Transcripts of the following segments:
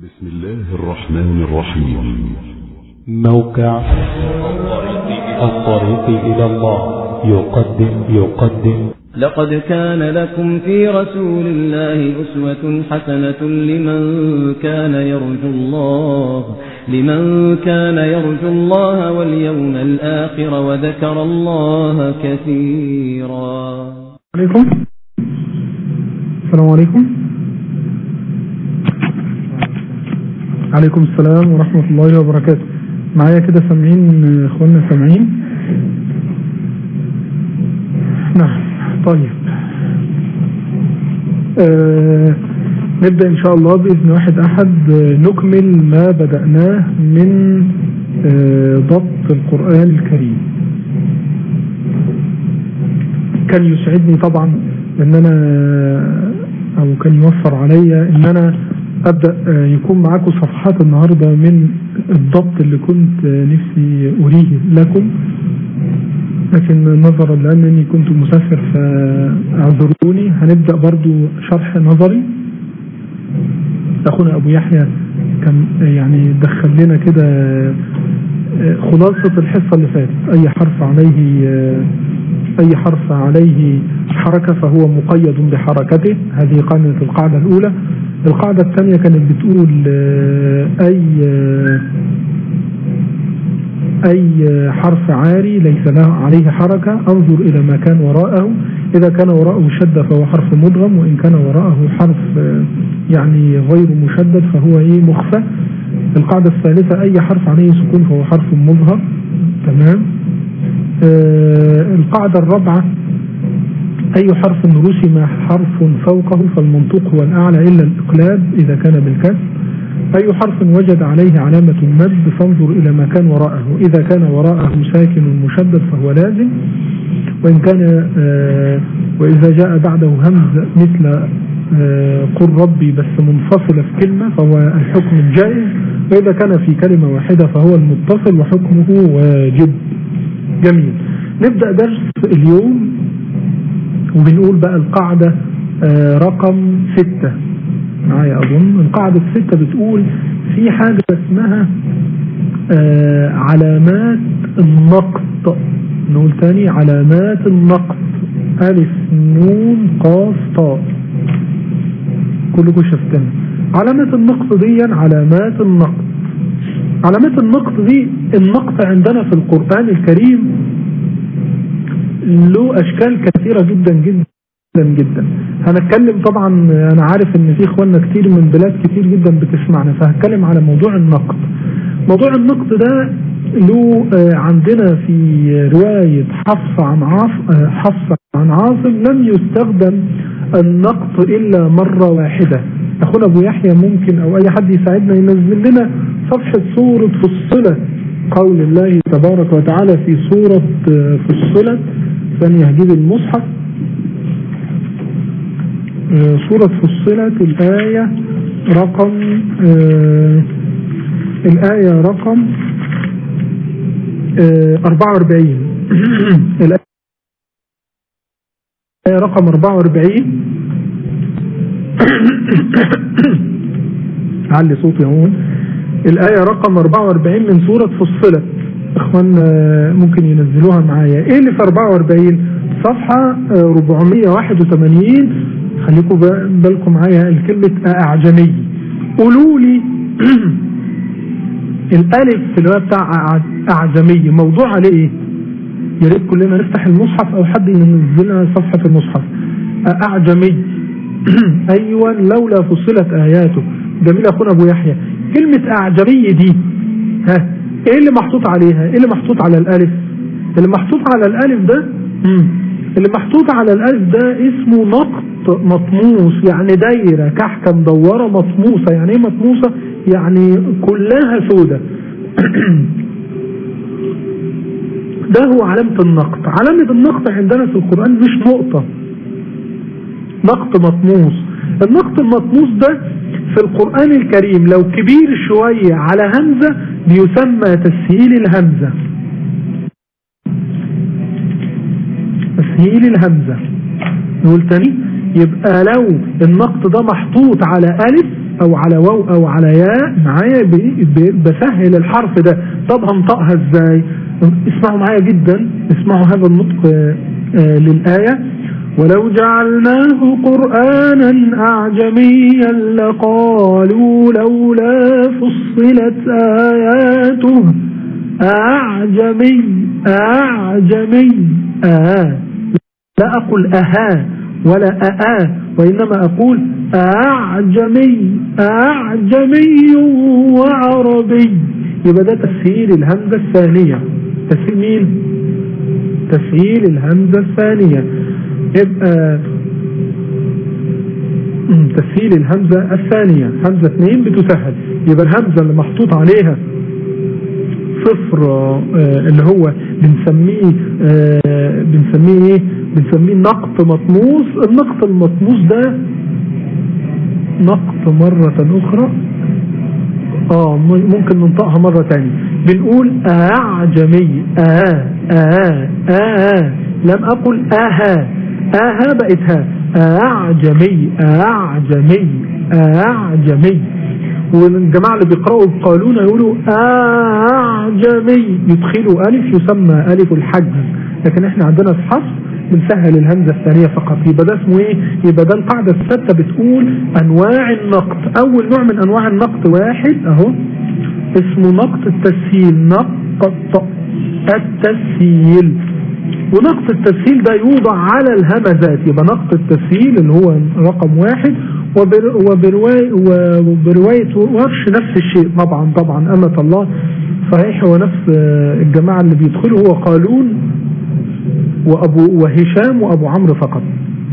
بسم الله الرحمن الرحيم موقع الطريق إلى الله يقدم يقدم لقد كان لكم في رسول الله أسوة حسنة لمن كان يرجو الله لمن كان يرجو الله واليوم الآخر وذكر الله كثيرا عليكم السلام عليكم عليكم السلام ورحمة الله وبركاته معايا كده سامعين اخوانا سامعين نعم طيب آه نبدأ ان شاء الله بإذن واحد احد آه، نكمل ما بدأناه من آه ضبط القرآن الكريم كان يسعدني طبعا ان انا او كان يوفر عليا ان انا ابدا آه، يكون معاكم صفحات النهارده من الضبط اللي كنت آه، نفسي اريه لكم لكن نظرا لانني كنت مسافر فاعذروني هنبدا برضو شرح نظري اخونا ابو يحيى كان آه، يعني دخل لنا كده آه، خلاصه الحصه اللي فاتت اي حرف عليه آه، أي حرف عليه حركة فهو مقيد بحركته هذه قاعدة القاعدة الأولى القاعدة الثانية كانت بتقول آه، أي آه، أي حرف عاري ليس له عليه حركة انظر إلى ما كان وراءه إذا كان وراءه شدة فهو حرف مدغم وإن كان وراءه حرف آه، يعني غير مشدد فهو إيه مخفى القاعدة الثالثة أي حرف عليه سكون فهو حرف مظهر تمام آه، القاعدة الرابعة أي حرف رسم حرف فوقه فالمنطوق هو الأعلى إلا الإقلاب إذا كان بالكسر أي حرف وجد عليه علامة المد فانظر إلى ما كان وراءه إذا كان وراءه ساكن مشدد فهو لازم وإن كان آه، وإذا جاء بعده همز مثل آه، قل ربي بس منفصلة في كلمة فهو الحكم الجائز وإذا كان في كلمة واحدة فهو المتصل وحكمه واجب جميل نبدأ درس اليوم وبنقول بقى القاعدة آه، رقم ستة معايا أظن القاعدة الستة بتقول في حاجة اسمها آه، علامات النقط نقول تاني علامات النقط ألف نون قاف طاء كلكم شفتنا علامات النقط دي علامات النقط علامات النقط دي النقط عندنا في القرآن الكريم له أشكال كثيرة جدا جدا جدا هنتكلم طبعا أنا عارف إن في إخواننا كتير من بلاد كتير جدا بتسمعنا فهتكلم على موضوع النقط موضوع النقط ده له آه، عندنا في رواية حفص عن عاص آه، حفص عن عاصم لم يستخدم النقط إلا مرة واحدة أخونا أبو يحيى ممكن أو أي حد يساعدنا ينزل لنا صفحة سورة فصلت قول الله تبارك وتعالى في سورة آه، فصلت ثانية هجيب المصحف آه، سورة فصلت الآية رقم آه، الآية رقم آه، 44 الآية رقم 44 علي صوتي هون الآية رقم 44 من سورة فصلت اخواننا ممكن ينزلوها معايا ايه اللي في 44 صفحة آه، 481 خليكم ب- بالكم معايا الكلمة اعجمي قولوا لي الالف في الرواية بتاع أع- اعجمي موضوع عليه ايه يا ريت كلنا نفتح المصحف او حد ينزل لنا صفحة المصحف آه، اعجمي ايوه لولا فصلت اياته جميل اخونا ابو يحيى كلمة اعجمي دي ها ايه اللي محطوط عليها ايه اللي محطوط على الالف اللي محطوط على الالف ده مم. اللي محطوط على الالف ده اسمه نقط مطموس يعني دايرة كحكة مدورة مطموسة يعني ايه مطموسة يعني كلها سودة ده هو علامة النقط علامة النقط عندنا في القرآن مش نقطة نقط مطموس النقط المطموس ده في القرآن الكريم لو كبير شوية على همزة بيسمى تسهيل الهمزة تسهيل الهمزة نقول تاني يبقى لو النقط ده محطوط على ألف او على واو او على ياء معايا ب- ب- بسهل الحرف ده طب هنطقها ازاي اسمعوا معايا جدا اسمعوا هذا النطق آه، آه، للآية ولو جعلناه قرآنا أعجميا لقالوا لولا فصلت آياته أعجمي أعجمي آه لا أقول أها ولا أآ وإنما أقول أعجمي أعجمي وعربي يبقى ده تسهيل الهمزة الثانية تسهيل مين؟ تسهيل الهمزة الثانية يبقى مم، تسهيل الهمزة الثانية همزة اثنين بتسهل يبقى الهمزة اللي محطوط عليها صفر آه، اللي هو بنسميه آه، بنسميه ايه بنسميه نقط مطموس النقط المطموس ده نقط مرة اخرى اه م- ممكن ننطقها مرة تانية بنقول اعجمي اه اه اه لم اقل اها اها بقت ها اعجمي اعجمي اعجمي والجماعة اللي بيقرأوا القانون يقولوا أعجمي يدخلوا ألف يسمى ألف الحجز لكن احنا عندنا في حفص بنسهل الهمزة الثانية فقط يبقى ده اسمه ايه يبقى ده القاعدة الثابتة بتقول أنواع النقط أول نوع من أنواع النقط واحد أهو اسمه نقط التسهيل نقط التسهيل ونقط التسهيل ده يوضع على الهمزات يبقى نقط التسهيل اللي هو رقم واحد وبر وبرواية, وبرواية ورش نفس الشيء طبعا طبعا أمة الله صحيح هو نفس آه، الجماعة اللي بيدخلوا هو قالون وأبو وهشام وأبو عمرو فقط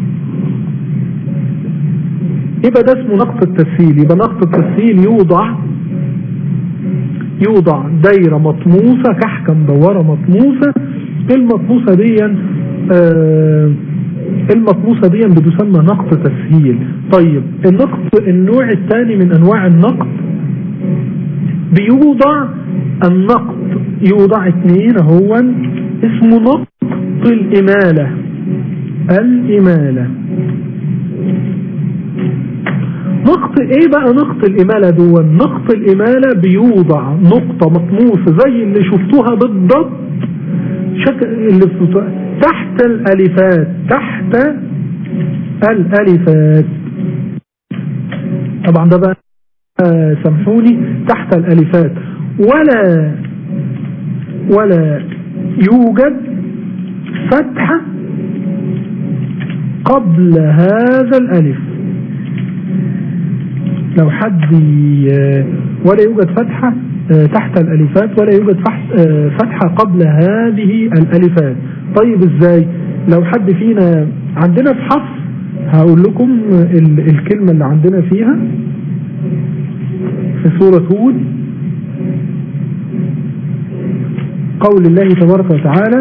يبقى ده اسمه نقط التسهيل يبقى نقط التسهيل يوضع يوضع دايرة مطموسة كحكة مدورة مطموسة المطموسة دي آه المطموسة دي بتسمى نقط تسهيل طيب النقط النوع الثاني من انواع النقط بيوضع النقط يوضع اثنين هو اسمه نقط الامالة الامالة نقط ايه بقى نقط الامالة دول نقط الامالة بيوضع نقطة مطموسة زي اللي شفتوها بالضبط شكل اللي في تحت الالفات تحت الالفات طبعا ده بقى آه، سامحوني تحت الالفات ولا ولا يوجد فتحة قبل هذا الالف لو حد ي- ولا يوجد فتحة آه، تحت الألفات ولا يوجد فح- آه، فتحة قبل هذه الألفات طيب ازاي لو حد فينا عندنا في حفص هقول لكم ال- الكلمة اللي عندنا فيها في سورة هود قول الله تبارك وتعالى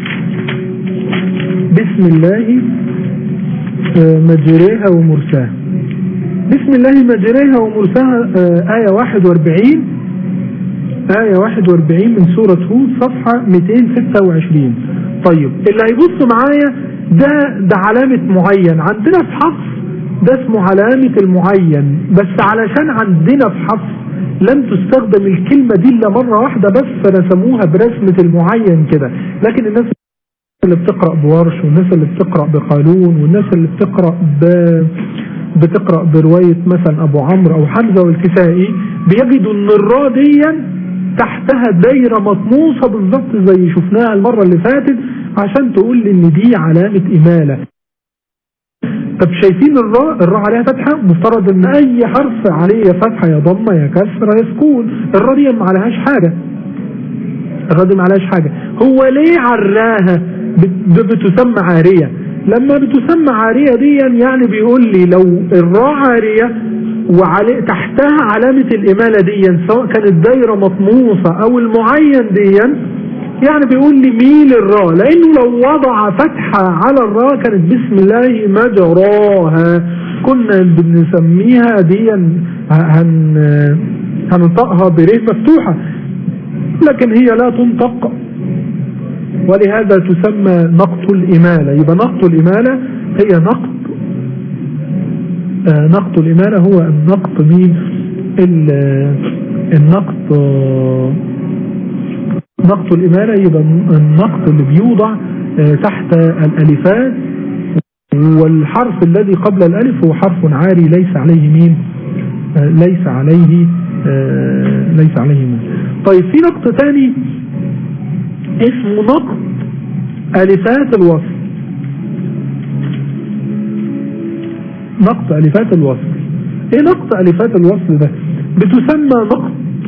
بسم الله آه، مجريها ومرساها بسم الله مجريها ومرساها آه، آية 41 آية 41 من سورة هود صفحة 226 طيب اللي هيبص معايا ده ده علامة معين عندنا في حفص ده اسمه علامة المعين بس علشان عندنا في حفص لم تستخدم الكلمة دي إلا مرة واحدة بس رسموها برسمة المعين كده لكن الناس اللي بتقرأ بورش والناس اللي بتقرأ بقانون والناس اللي بتقرأ ب... بتقرأ برواية مثلا أبو عمرو أو حمزة والكسائي بيجدوا إن الراء دي تحتها دايرة مطموسة بالظبط زي شفناها المرة اللي فاتت عشان تقول لي إن دي علامة إمالة طب شايفين الراء الراء عليها فتحة مفترض إن أي حرف عليه يا فتحة يا ضمة يا كسرة يا سكون الراء دي ما عليهاش حاجة الراء ما عليهاش حاجة هو ليه عراها بت- بتسمى عارية لما بتسمى عارية دي يعني بيقول لي لو الراء عارية وعلي تحتها علامة الإمالة دي سواء كانت دايرة مطموسة أو المعين دي يعني بيقول لي ميل الراء لأنه لو وضع فتحة على الراء كانت بسم الله مجراها كنا بنسميها دي هن هننطقها بريه مفتوحة لكن هي لا تنطق ولهذا تسمى نقط الإمالة يبقى نقط الإمالة هي نقط آه، نقط الإمالة هو النقط مين ال- النقط آه، نقط الإمالة يبقى النقط اللي بيوضع آه، تحت الألفات والحرف الذي قبل الألف هو حرف عاري ليس عليه مين آه، ليس عليه آه، ليس عليه مين طيب في نقط تاني اسمه نقط ألفات الوصل نقط ألفات الوصل ايه نقط ألفات الوصل ده بتسمى نقط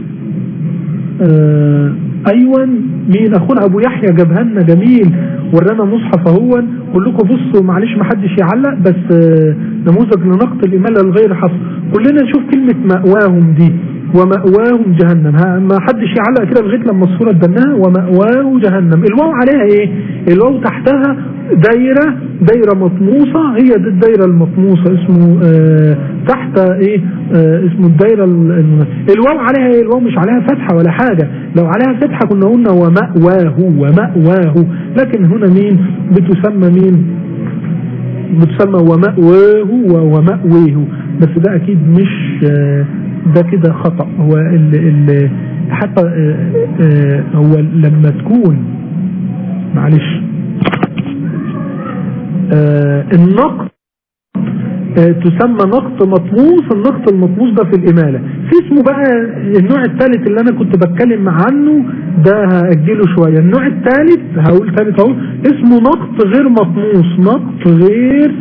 آه ايوه مين اخونا ابو يحيى جابها لنا جميل ورانا مصحف اهو كلكم بصوا معلش ما حدش يعلق بس آه نموذج لنقط الاماله الغير حصر كلنا نشوف كلمه مأواهم دي ومأواهم جهنم ها ما حدش يعلق كده لغايه لما الصوره تبناها ومأواه جهنم الواو عليها ايه الواو تحتها دايره دايره مطموسه هي دي الدايره المطموسه اسمه آه تحت ايه آه اسمه الدايره ال- ال- الواو عليها ايه الواو مش عليها فتحه ولا حاجه لو عليها فتحه كنا قلنا ومأواه ومأواه لكن هنا مين بتسمى مين بتسمى ومأواه ومأويه بس ده اكيد مش آه، ده كده خطأ هو ال ال حتى آه، آه، هو لما تكون معلش آه، النقط آه، تسمى نقط مطموس النقط المطموس ده في الإمالة في اسمه بقى النوع الثالث اللي أنا كنت بتكلم عنه ده هأجله شوية النوع الثالث هقول ثالث اهو اسمه نقط غير مطموس نقط غير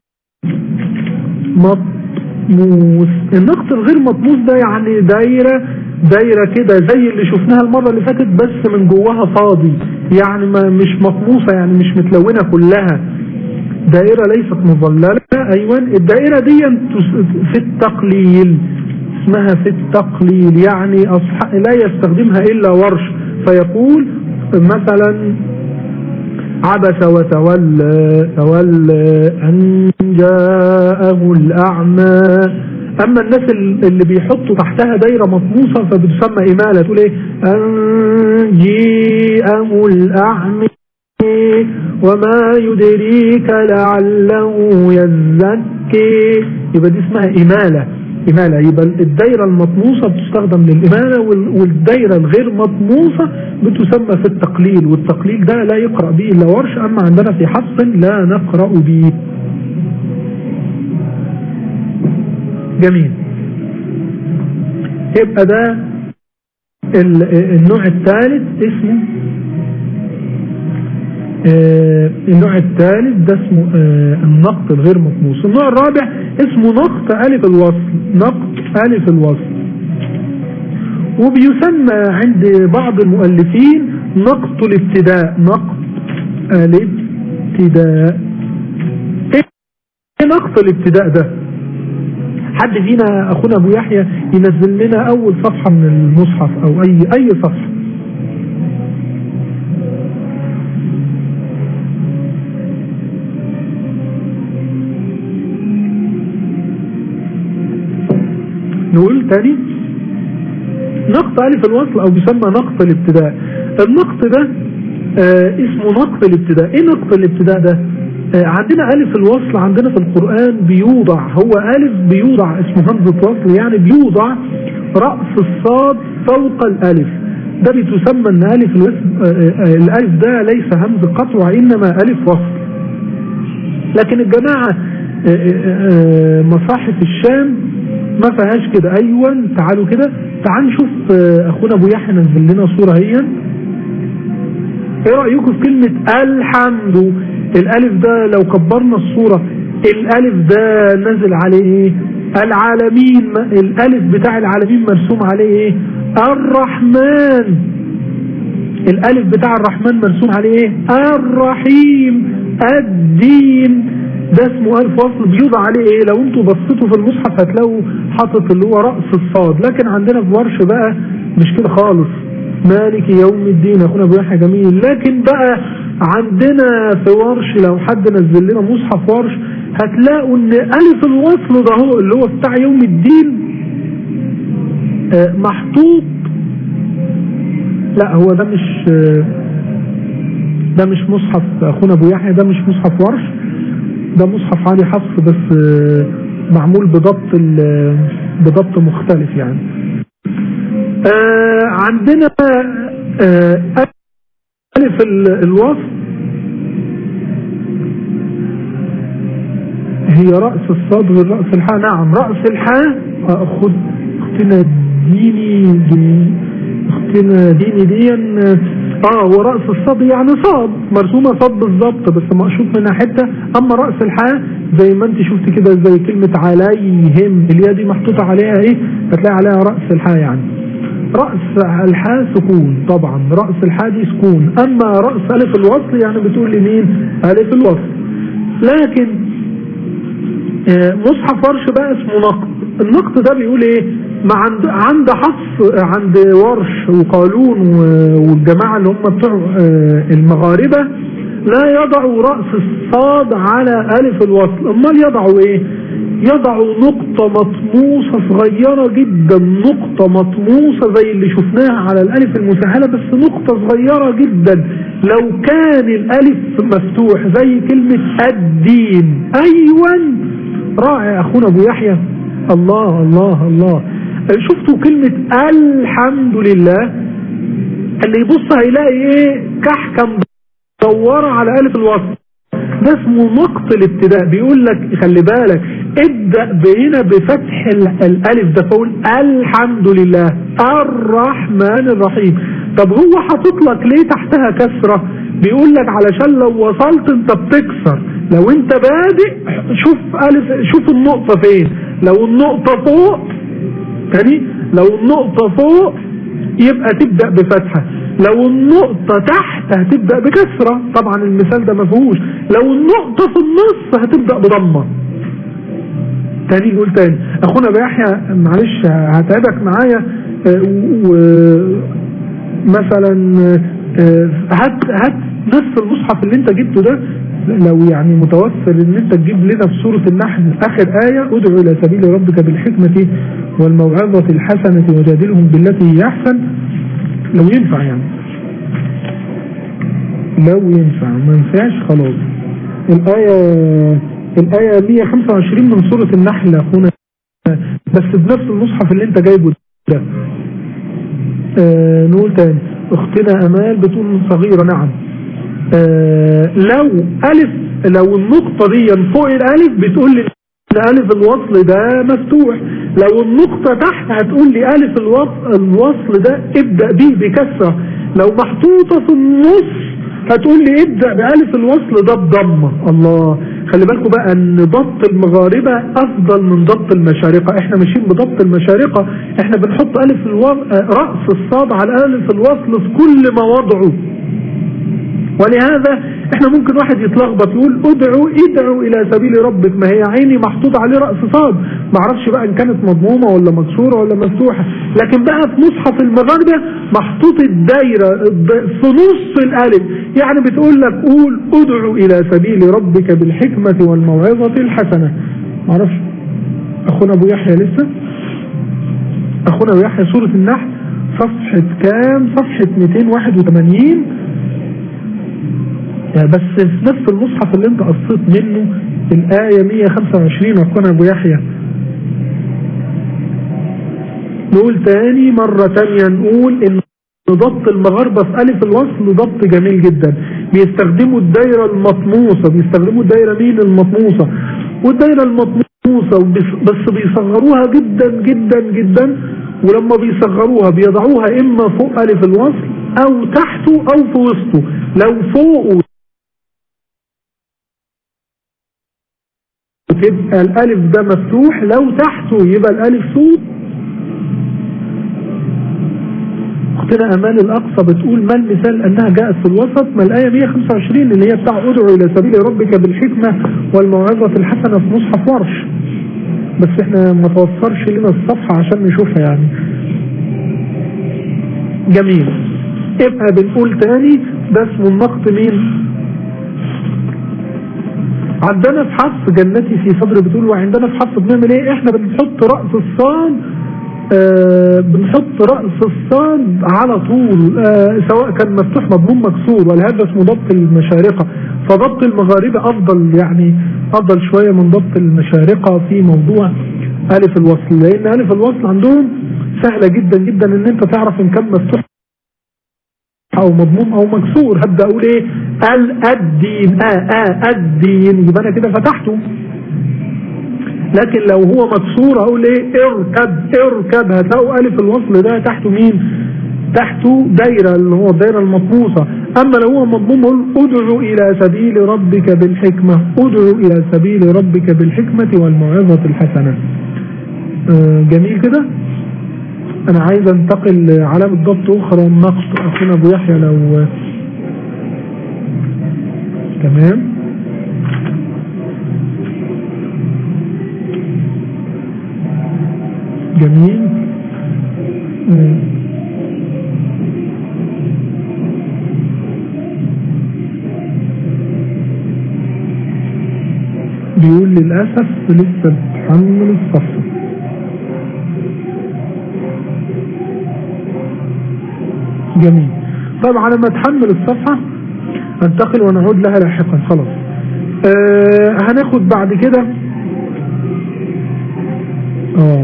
مطموس النقط الغير مطموس ده يعني دايرة دايرة كده زي اللي شفناها المرة اللي فاتت بس من جواها فاضي يعني ما مش مطموسة يعني مش متلونة كلها دائرة ليست مظللة ايوه الدائرة دي في التقليل اسمها في التقليل يعني أصح... لا يستخدمها الا ورش فيقول مثلا عبس وتولى تولى أن جاءه الأعمى أما الناس اللي بيحطوا تحتها دايرة مطموسة فبتسمى إمالة تقول إيه أن جاءه الأعمى وما يدريك لعله يزكي يبقى دي اسمها إمالة إمالة يبقى الدايرة المطموسة بتستخدم للإمالة والدايرة الغير مطموسة بتسمى في التقليل والتقليل ده لا يقرأ به إلا ورش أما عندنا في حفص لا نقرأ به جميل يبقى ده النوع الثالث اسمه آه النوع الثالث ده اسمه آه النقط الغير مطموس النوع الرابع اسمه نقط ألف الوصل نقط ألف الوصل وبيسمى عند بعض المؤلفين نقط الابتداء نقط الابتداء ايه نقط الابتداء ده حد فينا اخونا ابو يحيى ينزل لنا اول صفحة من المصحف او اي اي صفحة نقول تاني نقط ألف الوصل أو بيسمى نقط الابتداء النقط ده آه اسمه نقط الابتداء ايه نقط الابتداء ده آه عندنا ألف الوصل عندنا في القرآن بيوضع هو ألف بيوضع اسمه همزة وصل يعني بيوضع رأس الصاد فوق الألف ده بتسمى ان ألف الوصل آه الألف ده ليس همز قطع وإنما ألف وصل لكن الجماعة مصاحف الشام ما فيهاش كده ايوه تعالوا كده تعال نشوف اخونا ابو يحيى نزل لنا صوره هي ايه رايكم في كلمه الحمد الالف ده لو كبرنا الصوره الالف ده نزل عليه ايه العالمين الالف بتاع العالمين مرسوم عليه ايه الرحمن الالف بتاع الرحمن مرسوم عليه ايه الرحيم الدين ده اسمه ألف وصل بيوضع عليه ايه لو انتوا بصيتوا في المصحف هتلاقوا حاطط اللي هو رأس الصاد لكن عندنا في ورش بقى مش كده خالص مالك يوم الدين اخونا ابو يحيى جميل لكن بقى عندنا في ورش لو حد نزل لنا مصحف ورش هتلاقوا ان ألف الوصل ده هو اللي هو بتاع يوم الدين آه محطوط لا هو ده مش آه ده مش مصحف اخونا ابو يحيى ده مش مصحف ورش ده مصحف علي حفص بس معمول بضبط ال- بضبط مختلف يعني آه عندنا آه ألف ال- الوصف هي رأس الصاد غير رأس الحاء نعم رأس الحاء آه، خد اختنا ديني دي اختنا ديني دي اه ورأس الصاد يعني صاد مرسومة صاد بالظبط بس مقشوط منها حتة اما رأس الحاء زي ما انت شفت كده زي كلمة عليهم الياء دي محطوطة عليها ايه هتلاقي عليها رأس الحاء يعني رأس الحاء سكون طبعا رأس الحاء دي سكون اما رأس الف الوصل يعني بتقول لمين الف الوصل لكن آه، مصحف ورش بقى اسمه نقد النقد ده بيقول ايه ما عند عند حفص عند ورش وقالون و- والجماعة اللي هم بتوع آه، المغاربة لا يضعوا رأس الصاد على ألف الوصل امال يضعوا ايه يضعوا نقطة مطموسة صغيرة جدا نقطة مطموسة زي اللي شفناها على الألف المسهلة بس نقطة صغيرة جدا لو كان الألف مفتوح زي كلمة الدين أيوة رائع أخونا أبو يحيى الله الله الله شفتوا كلمة الحمد لله اللي يبص هيلاقي ايه كحكة مدورة على ألف الوصل ده اسمه نقط الابتداء بيقول لك خلي بالك ابدأ بهنا بفتح ال- الألف ده فقول الحمد لله الرحمن الرحيم طب هو حاطط لك ليه تحتها كسرة بيقول لك علشان لو وصلت انت بتكسر لو انت بادئ شوف ألف شوف النقطة فين لو النقطة فوق تاني لو النقطة فوق يبقى تبدأ بفتحة لو النقطة تحت هتبدأ بكسرة طبعا المثال ده مفهوش لو النقطة في النص هتبدأ بضمة تاني نقول تاني اخونا بيحيى معلش هتعبك معايا آه، و- مثلا آه، هات هات نفس المصحف اللي انت جبته ده لو يعني متوفر ان انت تجيب لنا في سورة النحل اخر آية ادعو الى سبيل ربك بالحكمة والموعظة الحسنة وجادلهم بالتي هي احسن لو ينفع يعني لو ينفع ما ينفعش خلاص الآية الآية 125 من سورة النحل يا أخونا بس بنفس المصحف اللي انت جايبه ده آه نقول تاني اختنا امال بتقول صغيرة نعم آه لو الف لو النقطة دي فوق الالف بتقول لي ان الف الوصل ده مفتوح لو النقطة تحت هتقول لي الف الوصل, الوصل ده ابدأ بيه بكسرة لو محطوطة في النص هتقول لي ابدأ بألف الوصل ده بضمة الله خلي بالكم بقى ان ضبط المغاربة افضل من ضبط المشارقة احنا ماشيين بضبط المشارقة احنا بنحط الف الو... آه، رأس الصاد على الف الوصل في كل مواضعه ولهذا احنا ممكن واحد يتلخبط يقول ادعوا ادعوا الى سبيل ربك ما هي عيني محطوط عليه رأس صاد ما اعرفش بقى ان كانت مضمومة ولا مكسورة ولا مفتوحة لكن بقى في مصحف المغاربة محطوط الدايرة الد- في نص الالف يعني بتقول لك قول ادعوا الى سبيل ربك بالحكمة والموعظة الحسنة ما اعرفش اخونا ابو يحيى لسه اخونا ابو يحيى سورة النحل صفحة كام صفحة 281 يعني بس في نفس المصحف اللي انت قصيت منه الآية 125 أخونا أبو يحيى نقول تاني مرة تانية نقول إن ضبط المغاربة في ألف الوصل ضبط جميل جدا بيستخدموا الدايرة المطموسة بيستخدموا الدايرة مين المطموسة والدايرة المطموسة وبس- بس بيصغروها جدا جدا جدا ولما بيصغروها بيضعوها إما فوق ألف الوصل أو تحته أو في وسطه لو فوقه تبقى الألف ده مفتوح لو تحته يبقى الألف صوت اختنا أمان الأقصى بتقول ما المثال أنها جاءت في الوسط ما الآية 125 اللي هي بتاع ادعو إلى سبيل ربك بالحكمة والموعظة الحسنة في مصحف ورش بس احنا ما توفرش لنا الصفحة عشان نشوفها يعني جميل يبقى بنقول تاني ده اسمه النقط مين عندنا في حفص جنتي في صدر بتقول وعندنا في حفص بنعمل ايه احنا بنحط رأس الصاد آه بنحط رأس الصاد على طول آه سواء كان مفتوح مضموم مكسور ولهذا اسمه ضبط المشارقة فضبط المغاربة أفضل يعني أفضل شوية من ضبط المشارقة في موضوع ألف الوصل لأن ألف الوصل عندهم سهلة جدا جدا إن أنت تعرف إن كان مفتوح او مضموم او مكسور هبدا اقول ايه الدين اه اه الدين يبقى انا كده فتحته لكن لو هو مكسور اقول ايه اركب اركب هتلاقوا الف الوصل ده تحته مين تحته دايرة اللي هو الدايرة المطموسة اما لو هو مضموم اقول ادعو الى سبيل ربك بالحكمة ادعو الى سبيل ربك بالحكمة والموعظة الحسنة آه جميل كده انا عايز انتقل لعلامة ضبط اخرى والنقص اخونا ابو يحيى لو تمام جميل بيقول للأسف لسه بتحمل الصفحة جميل طبعا لما تحمل الصفحة انتقل ونعود لها لاحقا خلاص آه هناخد بعد كده اه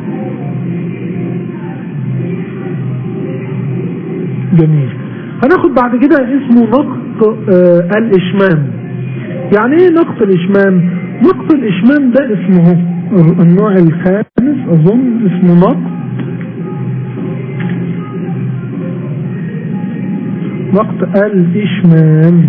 جميل هناخد بعد كده اسمه نقط آه الاشمام يعني ايه نقط الاشمام نقط الاشمام ده اسمه النوع الخامس اظن اسمه نقط نقط الاشمام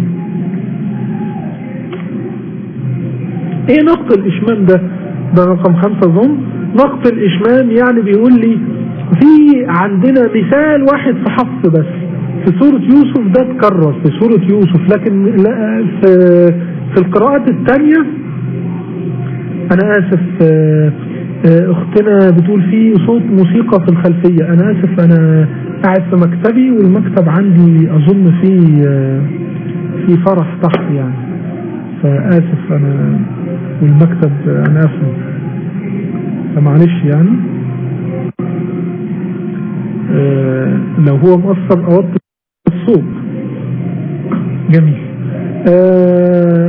ايه نقط الاشمام ده ده رقم خمسة اظن نقط الاشمام يعني بيقول لي في عندنا مثال واحد في حفص بس في سورة يوسف ده اتكرر في سورة يوسف لكن لا في, في القراءات الثانية انا اسف اختنا بتقول في صوت موسيقى في الخلفية انا اسف انا قاعد في مكتبي والمكتب عندي اظن في في فرح تحت يعني فاسف انا والمكتب انا اسف فمعلش يعني آه لو هو مؤثر اوطي الصوت جميل آه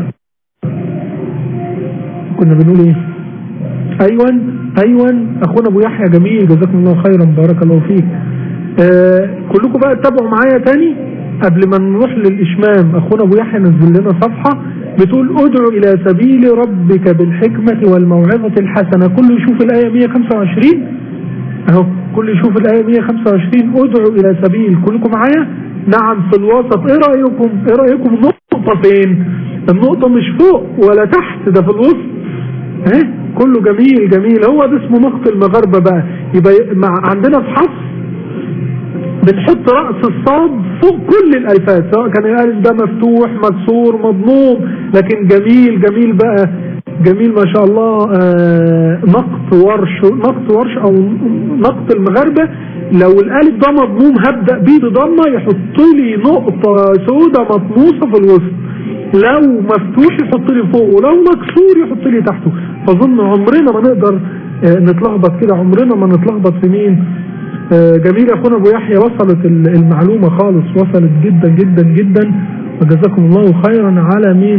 كنا بنقول ايه ايوان ايوان اخونا ابو يحيى جميل جزاكم الله خيرا بارك الله فيك آه كلكم بقى تتابعوا معايا تاني قبل ما نروح للاشمام اخونا ابو يحيى نزل لنا صفحة بتقول ادعو الى سبيل ربك بالحكمة والموعظة الحسنة كله يشوف الاية 125 اهو كل يشوف الاية 125 ادعو الى سبيل كلكم معايا نعم في الوسط ايه رأيكم ايه رأيكم النقطة فين النقطة مش فوق ولا تحت ده في الوسط ها كله جميل جميل هو ده اسمه نقط المغاربة بقى يبقى مع عندنا في حفص بنحط رأس الصاد فوق كل الألفات سواء كان الألف ده مفتوح مكسور مضموم لكن جميل جميل بقى جميل ما شاء الله آه نقط ورش نقط ورش أو نقط المغاربة لو الألف ده مضموم هبدأ بيه بضمة يحط لي نقطة سودة مطموسة في الوسط لو مفتوح يحط لي فوق ولو مكسور يحط لي تحته فظن عمرنا ما نقدر آه نتلخبط كده عمرنا ما نتلخبط في مين آه جميل اخونا ابو يحيى وصلت المعلومة خالص وصلت جدا جدا جدا وجزاكم الله خيرا على مين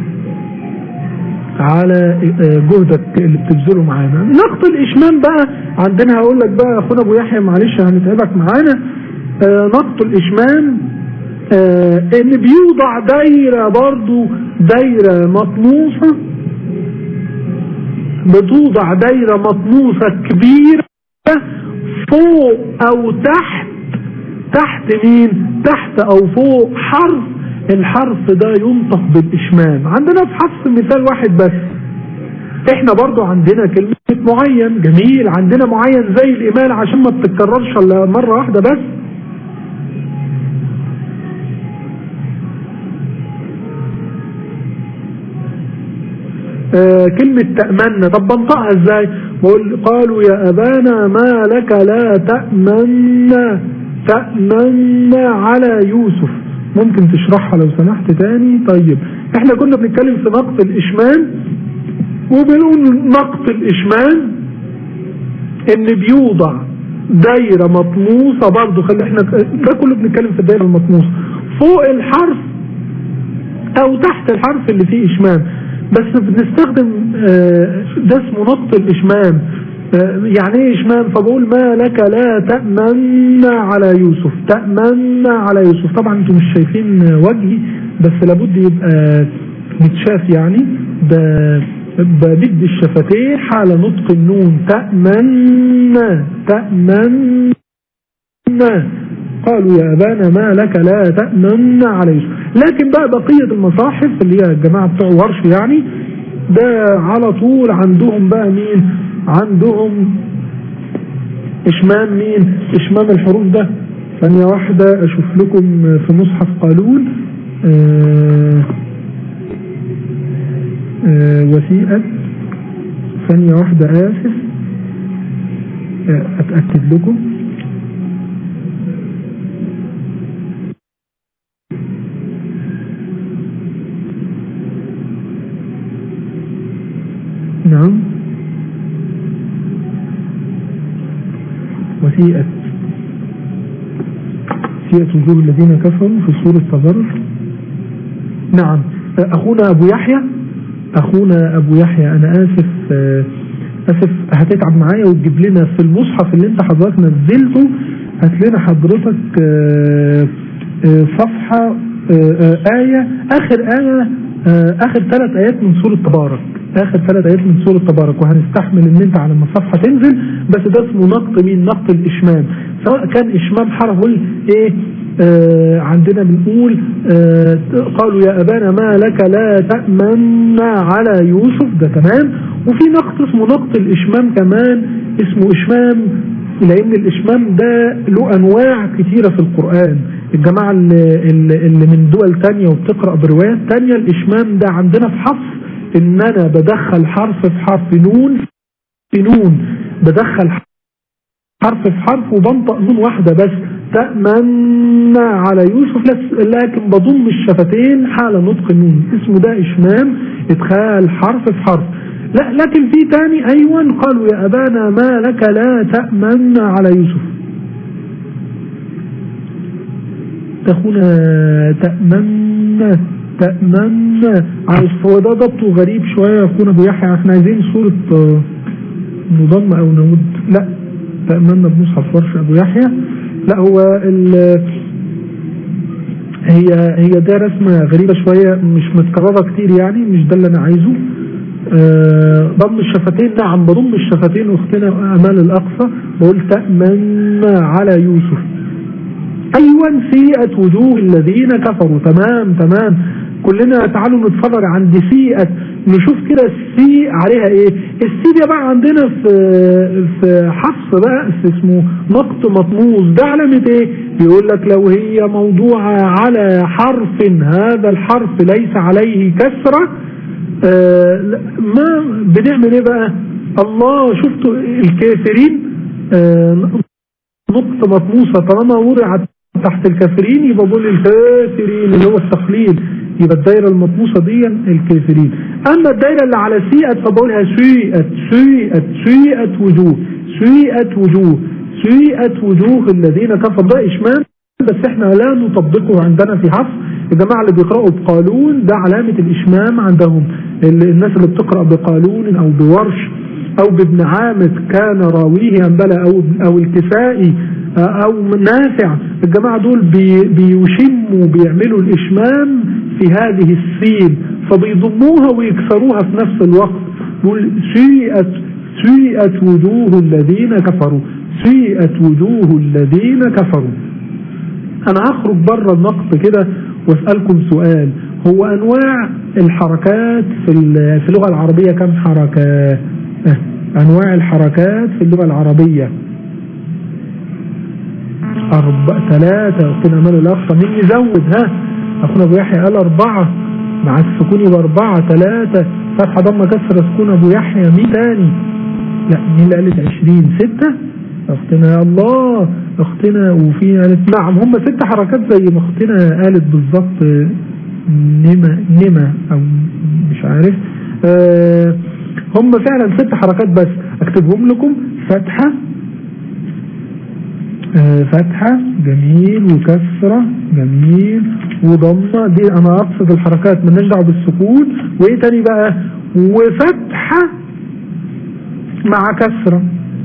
على جهدك اللي بتبذله معانا نقط الاشمام بقى عندنا هقول لك بقى اخونا ابو يحيى معلش هنتعبك معانا آه نقط الاشمام آه ان بيوضع دايرة برضو دايرة مطموسة بتوضع دايرة مطموسة كبيرة فوق او تحت تحت مين تحت او فوق حرف الحرف ده ينطق بالاشمام عندنا في حفص مثال واحد بس احنا برضو عندنا كلمة معين جميل عندنا معين زي الامال عشان ما تتكررش الا مرة واحدة بس آه كلمة تأمنا طب بنطقها ازاي بقول قالوا يا ابانا ما لك لا تأمنا تأمنا على يوسف ممكن تشرحها لو سمحت تاني طيب احنا كنا بنتكلم في نقط الاشمال وبنقول نقط الاشمال ان بيوضع دايرة مطموسة برضو خلي احنا ده كله بنتكلم في الدايرة المطموسة فوق الحرف او تحت الحرف اللي فيه اشمام بس بنستخدم آه، ده اسمه نقط الاشمام آه، يعني ايه اشمام فبقول ما لك لا تأمن على يوسف تأمن على يوسف طبعا انتم مش شايفين وجهي بس لابد يبقى متشاف يعني ده بمد الشفتين حال نطق النون تأمن تأمن قالوا يا أبانا ما لك لا تأمن على يوسف لكن بقى بقية المصاحف اللي هي الجماعة بتوع ورش يعني ده على طول عندهم بقى مين عندهم اشمام مين اشمام الحروف ده ثانية واحدة اشوف لكم في مصحف قالون آه آه وثيقة ثانية واحدة آسف آه أتأكد لكم نعم وثيقة وثيقة وجوه الذين كفروا في سورة تبرج نعم أخونا أبو يحيى أخونا أبو يحيى أنا آسف آسف هتتعب معايا وتجيب لنا في المصحف اللي أنت حضرتك نزلته هات لنا حضرتك صفحة آية آخر آية آخر ثلاث آيات من سورة تبارك اخر ثلاث ايات من سورة تبارك وهنستحمل ان انت على ما الصفحة تنزل بس ده اسمه نقط مين نقط الاشمام سواء كان اشمام حرف ايه آه عندنا بنقول آه قالوا يا ابانا ما لك لا تأمن على يوسف ده تمام وفي نقط اسمه نقط الاشمام كمان اسمه اشمام لان الاشمام ده له انواع كثيرة في القرآن الجماعة اللي, اللي من دول تانية وبتقرأ بروايات تانية الاشمام ده عندنا في حفص ان انا بدخل حرف في حرف نون في نون بدخل حرف في حرف وبنطق نون واحدة بس تأمن على يوسف لكن بضم الشفتين حال نطق النون اسمه ده اشمام ادخال حرف في حرف لا لكن في تاني ايوه قالوا يا ابانا ما لك لا تأمن على يوسف تخونا تأمن تأمن عايز هو ده ضبطه غريب شوية يكون ابو يحيى احنا عايزين صورة نضم او نمد لا تأمنا بمصحف ورش ابو يحيى لا هو ال هي هي ده رسمة غريبة شوية مش متكررة كتير يعني مش ده اللي انا عايزه أه ضم الشفتين نعم بضم الشفتين اختنا امال الاقصى بقول تأمن على يوسف ايوه سيئة وجوه الذين كفروا تمام تمام كلنا تعالوا نتفرج عند سيئة نشوف كده السي عليها ايه السي دي بقى عندنا في في حفص بقى اسمه نقط مطموس ده علامة ايه بيقول لك لو هي موضوعة على حرف هذا الحرف ليس عليه كسرة آه ما بنعمل ايه بقى الله شفتوا الكافرين آه نقطة مطموسة طالما وضعت تحت الكافرين يبقى بقول الكافرين اللي هو التقليل يبقى الدايرة المطموسة دي الكافرين اما الدايرة اللي على سيئة فبقولها سيئة سيئة سيئة وجوه سيئة وجوه سيئة وجوه الذين كفروا ده اشمام بس احنا لا نطبقه عندنا في حفص الجماعة اللي بيقرأوا بقالون ده علامة الاشمام عندهم الناس اللي بتقرأ بقالون او بورش او بابن عامر كان راويه انبلا او او الكسائي او نافع الجماعة دول بي بيشموا بيعملوا الاشمام في هذه السين فبيضموها ويكسروها في نفس الوقت يقول سيئت سيئت وجوه الذين كفروا سيئت وجوه الذين كفروا انا هخرج بره النقط كده واسألكم سؤال هو انواع الحركات في في اللغة العربية كم حركة انواع الحركات في اللغة العربية أربع ثلاثة أختنا أمال الأخطى مين يزود ها أخونا أبو يحيى قال أربعة مع السكون يبقى أربعة ثلاثة فتحة ضمة كسر سكون أبو يحيى مين تاني لا مين اللي قالت عشرين ستة أختنا يا الله أختنا وفي قالت نعم هم ست حركات زي ما أختنا قالت بالظبط نما نما أو مش عارف أه هم فعلا ست حركات بس اكتبهم لكم فتحة آه، فتحة جميل وكسرة جميل وضمة دي انا اقصد الحركات مالناش دعوه بالسكون وايه تاني بقى وفتحة مع كسرة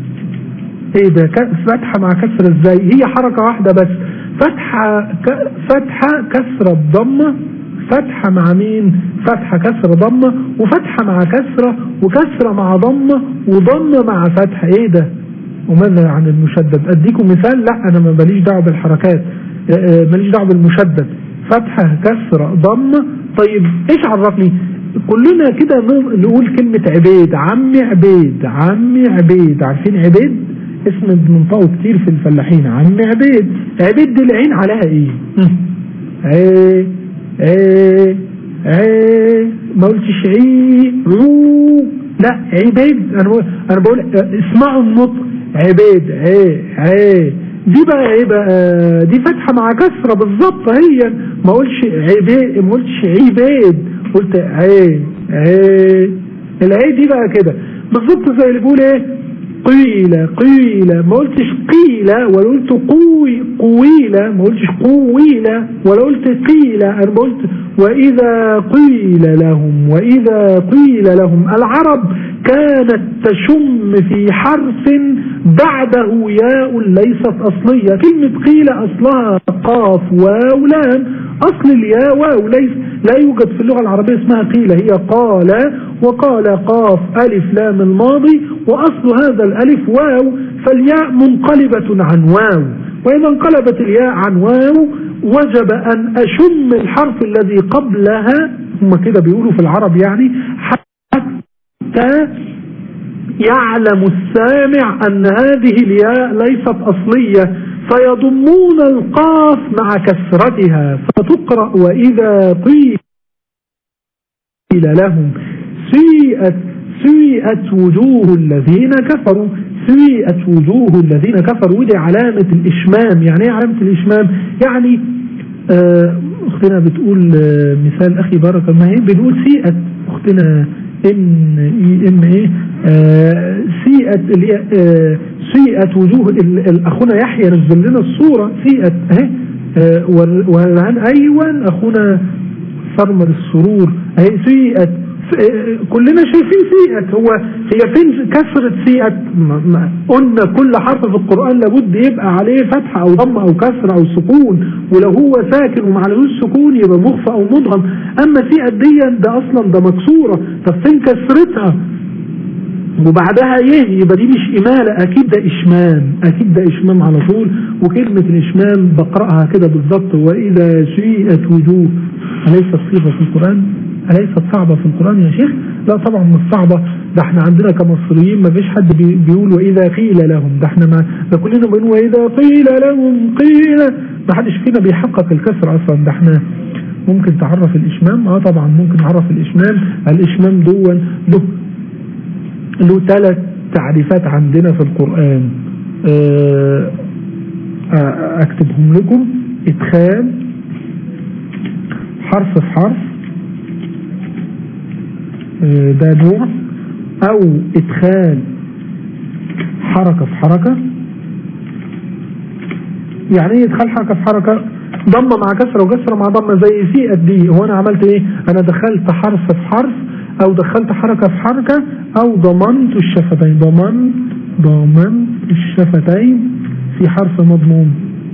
ايه ده ك- فتحة مع كسرة ازاي هي حركة واحدة بس فتحة ك... فتحة كسرة بضمة فتحة مع مين فتحة كسرة ضمة وفتحة مع كسرة وكسرة مع ضمة وضمة مع فتحة ايه ده وماذا عن المشدد اديكم مثال لا انا ما ماليش دعوه بالحركات آه، آه، ماليش دعوه بالمشدد فتحه كسره ضمه طيب ايش عرفني كلنا كده ن- نقول كلمة عبيد عمي عبيد عمي عبيد عارفين عبيد اسم بننطقه كتير في الفلاحين عمي عبيد عبيد دي العين عليها ايه هم. عي عي عي ما قلتش عي عو لا عبيد انا بقول انا بقول اسمعوا النطق عبيد عي عي دي بقى ايه بقى دي فتحه مع كسره بالظبط هي ما اقولش عبيد ما قلتش عبيد قلت عي عي العي دي بقى كده بالظبط زي اللي بيقول ايه قيل قيل ما قلتش قيل ولا قلت قوي قويلة ما قلتش قويلة ولا قلت قيل انا قلت واذا قيل لهم واذا قيل لهم العرب كانت تشم في حرف بعده ياء ليست اصلية كلمة قيل اصلها قاف واو لام اصل الياء واو ليس لا يوجد في اللغة العربية اسمها قيل هي قال وقال قاف ألف لام الماضي وأصل هذا الألف واو فالياء منقلبة عن واو وإذا انقلبت الياء عن واو وجب أن أشم الحرف الذي قبلها هم كده بيقولوا في العرب يعني حتى يعلم السامع أن هذه الياء ليست أصلية فيضمون القاف مع كسرتها فتقرأ وإذا قيل لهم سيئت سيئت وجوه الذين كفروا سيئت وجوه الذين كفروا ودي علامة الإشمام يعني ايه علامة الإشمام يعني آه، أختنا بتقول آه، مثال أخي بارك الله هي بنقول سيئت أختنا إن إيه إن إيه آه، سيئت اللي هي، آه، سيئت وجوه ال- ال- أخونا يحيى نزل لنا الصورة سيئت أهي آه، وال- والآن أيوة أخونا ثرمر السرور اهي سيئت ف- كلنا شايفين سيئت هو هي فين كسرة سيئت ما- ما- قلنا كل حرف في القرآن لابد يبقى عليه فتحة او ضم او كسر او سكون ولو هو ساكن ومعلهوش سكون يبقى مخفى او مدغم اما سيئت دي ده اصلا ده مكسورة طب فين كسرتها وبعدها يه يبقى دي مش إمالة أكيد ده إشمام أكيد ده إشمام على طول وكلمة الإشمام بقرأها كده بالظبط وإذا سيئت وجوه أليست صيغة في القرآن أليست صعبة في القرآن يا شيخ لا طبعا مش صعبة ده احنا عندنا كمصريين ما فيش حد بي- بيقول وإذا قيل لهم ده احنا ما ده كلنا بنقول وإذا قيل لهم قيل ما حدش فينا بيحقق الكسر أصلا ده احنا ممكن تعرف الإشمام اه طبعا ممكن تعرف الإشمام الإشمام دون له له ثلاث تعريفات عندنا في القرآن آه، آه، اكتبهم لكم ادخال حرف في حرف آه، ده نوع او ادخال حركة في حركة يعني ايه ادخال حركة في حركة ضمة مع كسرة وكسرة مع ضمة زي سيئت دي هو انا عملت ايه انا دخلت حرف في حرف او دخلت حركة في حركة او ضمنت الشفتين ضمنت ضمنت الشفتين في حرف مضموم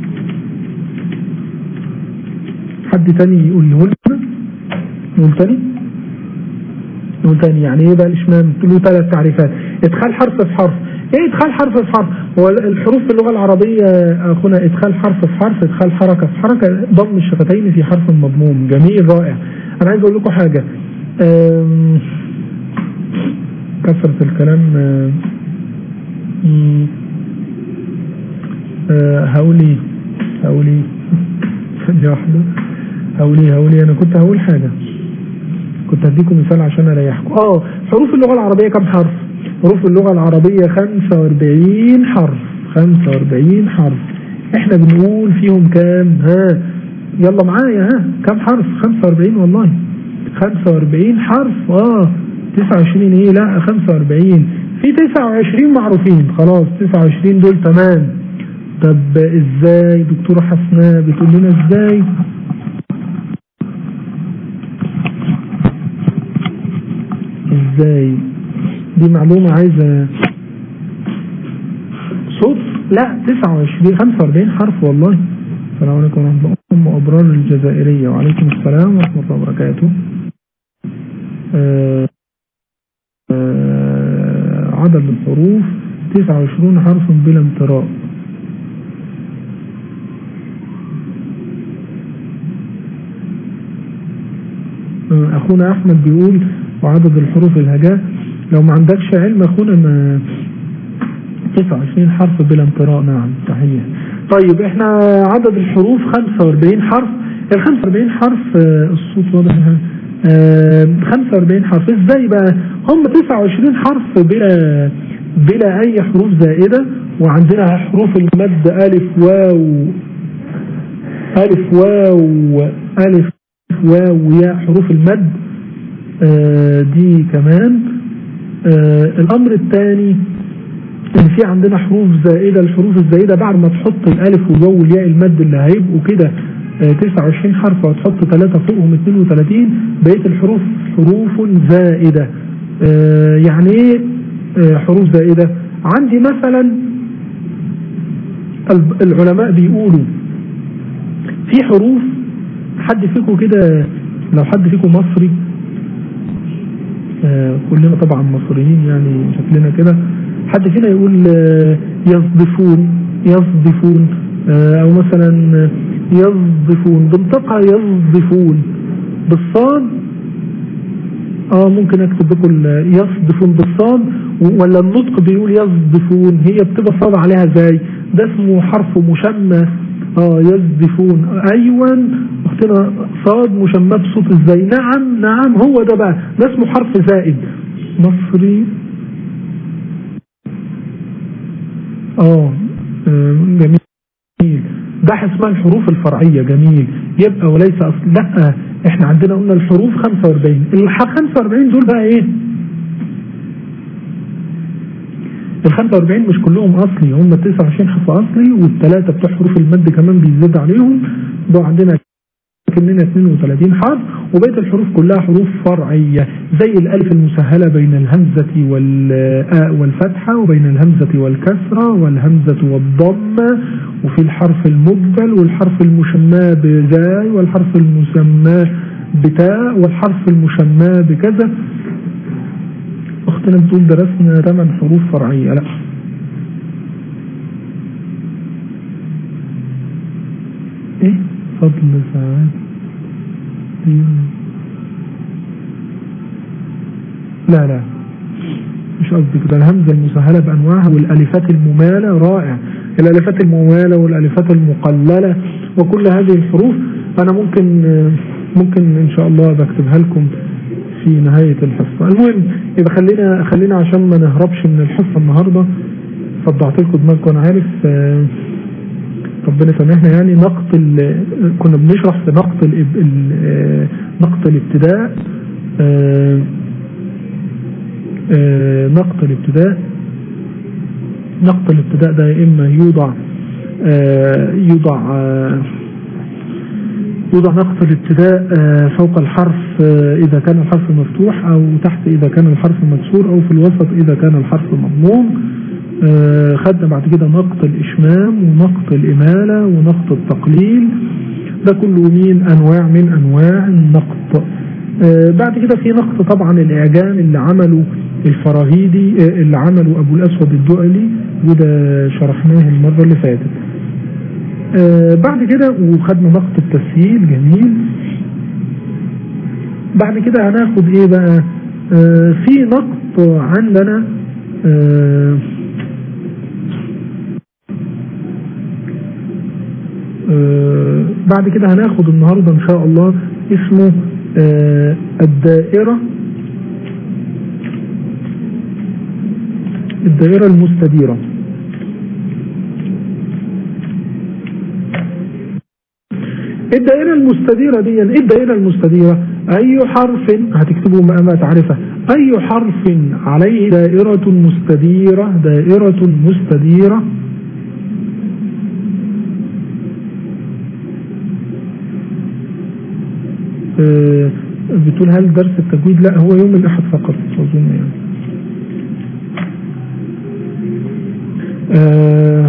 حد تاني يقول له لنا نقول تاني نقول تاني يعني ايه بقى الاشمام له ثلاث تعريفات ادخال حرف في حرف ايه ادخال حرف في حرف هو الحروف في اللغة العربية اخونا ادخال حرف في حرف ادخال حركة في حركة ضم الشفتين في حرف مضموم جميل رائع انا عايز اقول لكم حاجة أم، كثرة الكلام أم، أم، أه، هقول ايه هقول ايه ثانية واحدة هقول ايه هقول ايه انا كنت هقول حاجة كنت هديكم مثال عشان اريحكم اه حروف اللغة العربية كم حرف حروف اللغة العربية 45 حرف 45 حرف احنا بنقول فيهم كام ها يلا معايا ها كم حرف 45 والله 45 حرف اه 29 ايه لا 45 في 29 معروفين خلاص 29 دول تمام طب ازاي دكتورة حسناء بتقول لنا ازاي ازاي دي معلومة عايزة صوت لا 29 45 حرف والله السلام عليكم ورحمة الله أم أبرار الجزائرية وعليكم السلام ورحمة الله وبركاته آه، آه، عدد الحروف 29 حرف بلا امتراء آه، أخونا أحمد بيقول وعدد الحروف الهجاء لو ما عندكش علم أخونا ما 29 حرف بلا امتراء نعم صحيح طيب احنا عدد الحروف 45 حرف ال 45 حرف آه، الصوت واضح إنها- آه، 45 حرف ازاي بقى هم 29 حرف بلا بلا اي حروف زائدة وعندنا حروف المد الف واو الف واو الف واو ياء حروف المد آه، دي كمان آه، الامر الثاني ان في عندنا حروف زائدة الحروف الزائدة بعد ما تحط الالف والواو والياء المد اللي هيبقوا كده آه، 29 حرف وتحط ثلاثة فوقهم 32 بقية الحروف حروف زائدة آه، يعني ايه آه، حروف زائدة عندي مثلا الب- العلماء بيقولوا في حروف حد فيكم كده لو حد فيكم مصري آه، كلنا طبعا مصريين يعني شكلنا كده حد فينا يقول آه، يصدفون يصدفون آه، او مثلا آه، يصدفون بنطقها يصدفون بالصاد اه ممكن اكتب لكم ال- يصدفون بالصاد و- ولا النطق بيقول يصدفون هي بتبقى صاد عليها ازاي ده اسمه حرف مشمى اه يصدفون ايوه اختنا صاد مشمى بصوت ازاي نعم نعم هو ده بقى ده اسمه حرف زائد مصري اه آه، جميل ده اسمها الحروف الفرعية جميل يبقى وليس أصل لا احنا عندنا قلنا الحروف 45 ال 45 دول بقى ايه ال 45 مش كلهم اصلي هم 29 حرف اصلي والثلاثه بتوع حروف المد كمان بيزيد عليهم ده عندنا كملنا 32 حرف وبقيه الحروف كلها حروف فرعيه زي الالف المسهله بين الهمزه والآ والفتحه وبين الهمزه والكسره والهمزه والضمه وفي الحرف المبدل والحرف المشمى بزاي والحرف المسمى بتاء والحرف المشمى بكذا اختنا بتقول درسنا ثمان حروف فرعيه لا ايه فضل ساعات لا لا مش قصدي كده الهمزة المسهلة بأنواعها والألفات الممالة رائع الألفات الممالة والألفات المقللة وكل هذه الحروف أنا ممكن ممكن إن شاء الله بكتبها لكم في نهاية الحصة المهم يبقى خلينا خلينا عشان ما نهربش من الحصة النهاردة صدعت لكم دماغكم أنا عارف آه، ربنا يسامحنا يعني نقط ال- كنا بنشرح في نقط ال ال- آه، نقط الابتداء آه، آه، نقط الابتداء نقط الابتداء ده يا إما يوضع آه، يوضع آه، يوضع نقط الابتداء آه، فوق الحرف آه، إذا كان الحرف مفتوح أو تحت إذا كان الحرف مكسور أو في الوسط إذا كان الحرف مضموم آه، خدنا بعد كده نقط الإشمام ونقط الإمالة ونقط التقليل ده كله من أنواع من أنواع النقط آه، بعد كده في نقط طبعا الإعجام اللي عمله الفراهيدي آه، اللي عمله أبو الأسود الدؤلي وده شرحناه المرة اللي فاتت آه، بعد كده وخدنا نقط التسهيل جميل بعد كده هناخد ايه بقى آه، في نقط عندنا آه، آه، بعد كده هناخد النهاردة ان شاء الله اسمه آه، الدائرة الدائرة المستديرة الدائرة المستديرة دي ايه الدائرة المستديرة اي حرف هتكتبوا ما ما تعرفه اي حرف عليه دائرة مستديرة دائرة مستديرة آه، بتقول هل درس التجويد لا هو يوم الأحد فقط أظن يعني آه،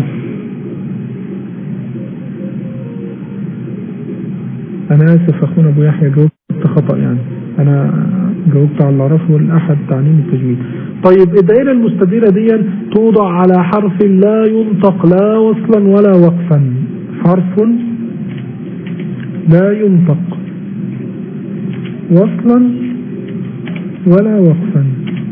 أنا آسف أخونا أبو يحيى جاوبت خطأ يعني أنا جاوبت على العرف والأحد تعليم التجويد طيب الدائرة المستديرة دي توضع على حرف لا ينطق لا وصلا ولا وقفا حرف لا ينطق وصلا ولا وقفا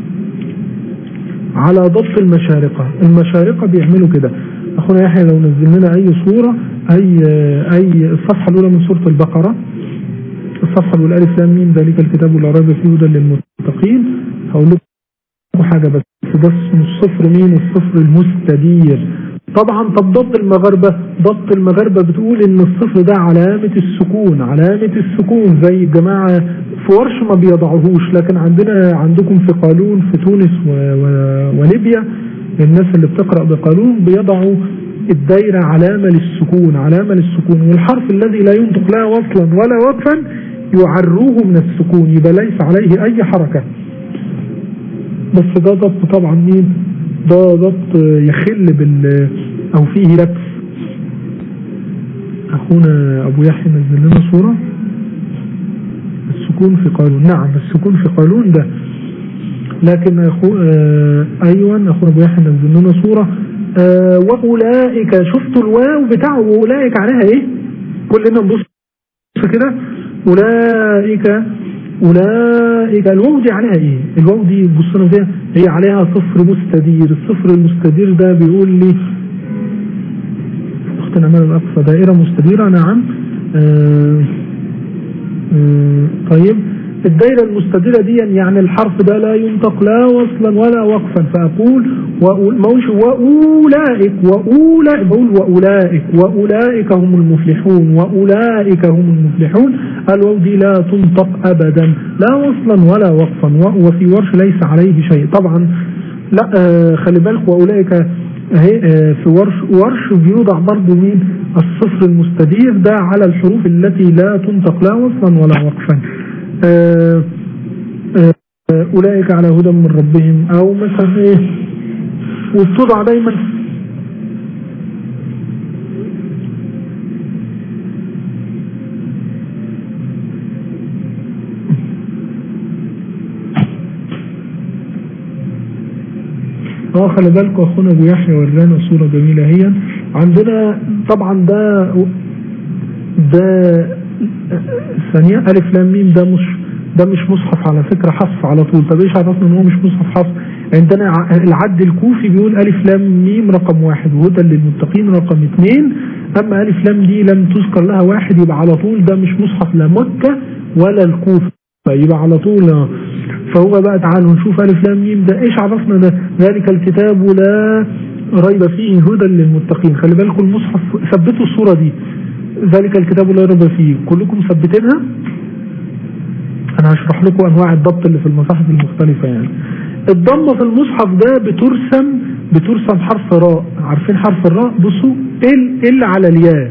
على ضبط المشارقة المشارقة بيعملوا كده أخونا يحيى لو نزل لنا أي صورة أي أي الصفحة الأولى من سورة البقرة الصفحة الأولى ألف لام ميم ذلك الكتاب لا ريب فيه هدى للمتقين هقول لكم حاجة بس ده اسمه الصفر مين الصفر المستدير طبعا طب ضبط المغاربة ضبط المغاربة بتقول ان الصفر ده علامة السكون علامة السكون زي الجماعة في ورش ما بيضعوهوش لكن عندنا عندكم في قانون في تونس و و وليبيا الناس اللي بتقرأ بقانون بيضعوا الدايرة علامة للسكون علامة للسكون والحرف الذي لا ينطق لا وصلا ولا وقفا يعروه من السكون يبقى ليس عليه أي حركة بس ده ضبط طبعا مين ده ضبط يخل بال أو فيه لبس أخونا أبو يحيى نزل لنا صورة السكون في قانون نعم السكون في قانون ده لكن أخو آه أيوة أخونا أبو يحيى نزل لنا صورة آه وأولئك شفتوا الواو بتاعه وأولئك عليها إيه كلنا نبص كده أولئك أولئك الواو دي عليها إيه الواو دي بصنا فيها هي عليها صفر مستدير الصفر المستدير ده بيقول لي أختنا أمال الأقصى دائرة مستديرة نعم آه آه طيب الدائرة المستديرة دي يعني الحرف ده لا ينطق لا وصلا ولا وقفا فأقول موش وأولئك وأولئك بقول وأولئك وأولئك هم المفلحون وأولئك هم المفلحون الواو دي لا تنطق أبدا لا وصلا ولا وقفا وفي ورش ليس عليه شيء طبعا لا آه خلي بالك وأولئك اهي آه في ورش ورش بيوضع برضه مين الصفر المستدير ده على الحروف التي لا تنطق لا وصلا ولا وقفا آه آه أولئك على هدى من ربهم أو مثلا إيه وبتوضع دايما اه خلي بالكم اخونا ابو يحيى ورانا صوره جميله هي عندنا طبعا ده ده ثانية ألف لام ميم ده مش ده مش مصحف على فكرة حفص على طول طب ايش عرفنا ان هو مش مصحف حفص عندنا العد الكوفي بيقول ألف لام ميم رقم واحد وهدى للمتقين رقم اثنين أما ألف لام دي لم تذكر لها واحد يبقى على طول ده مش مصحف لا مكة ولا الكوفة يبقى على طول فهو بقى تعالوا نشوف ألف لام ميم ده ايش عرفنا ده ذلك الكتاب لا ريب فيه هدى للمتقين خلي بالكم المصحف ثبتوا الصورة دي ذلك الكتاب لا ريب فيه كلكم ثبتينها انا هشرح لكم انواع الضبط اللي في المصاحف المختلفة يعني الضمة في المصحف ده بترسم بترسم حرف راء عارفين حرف الراء بصوا ال ال على الياء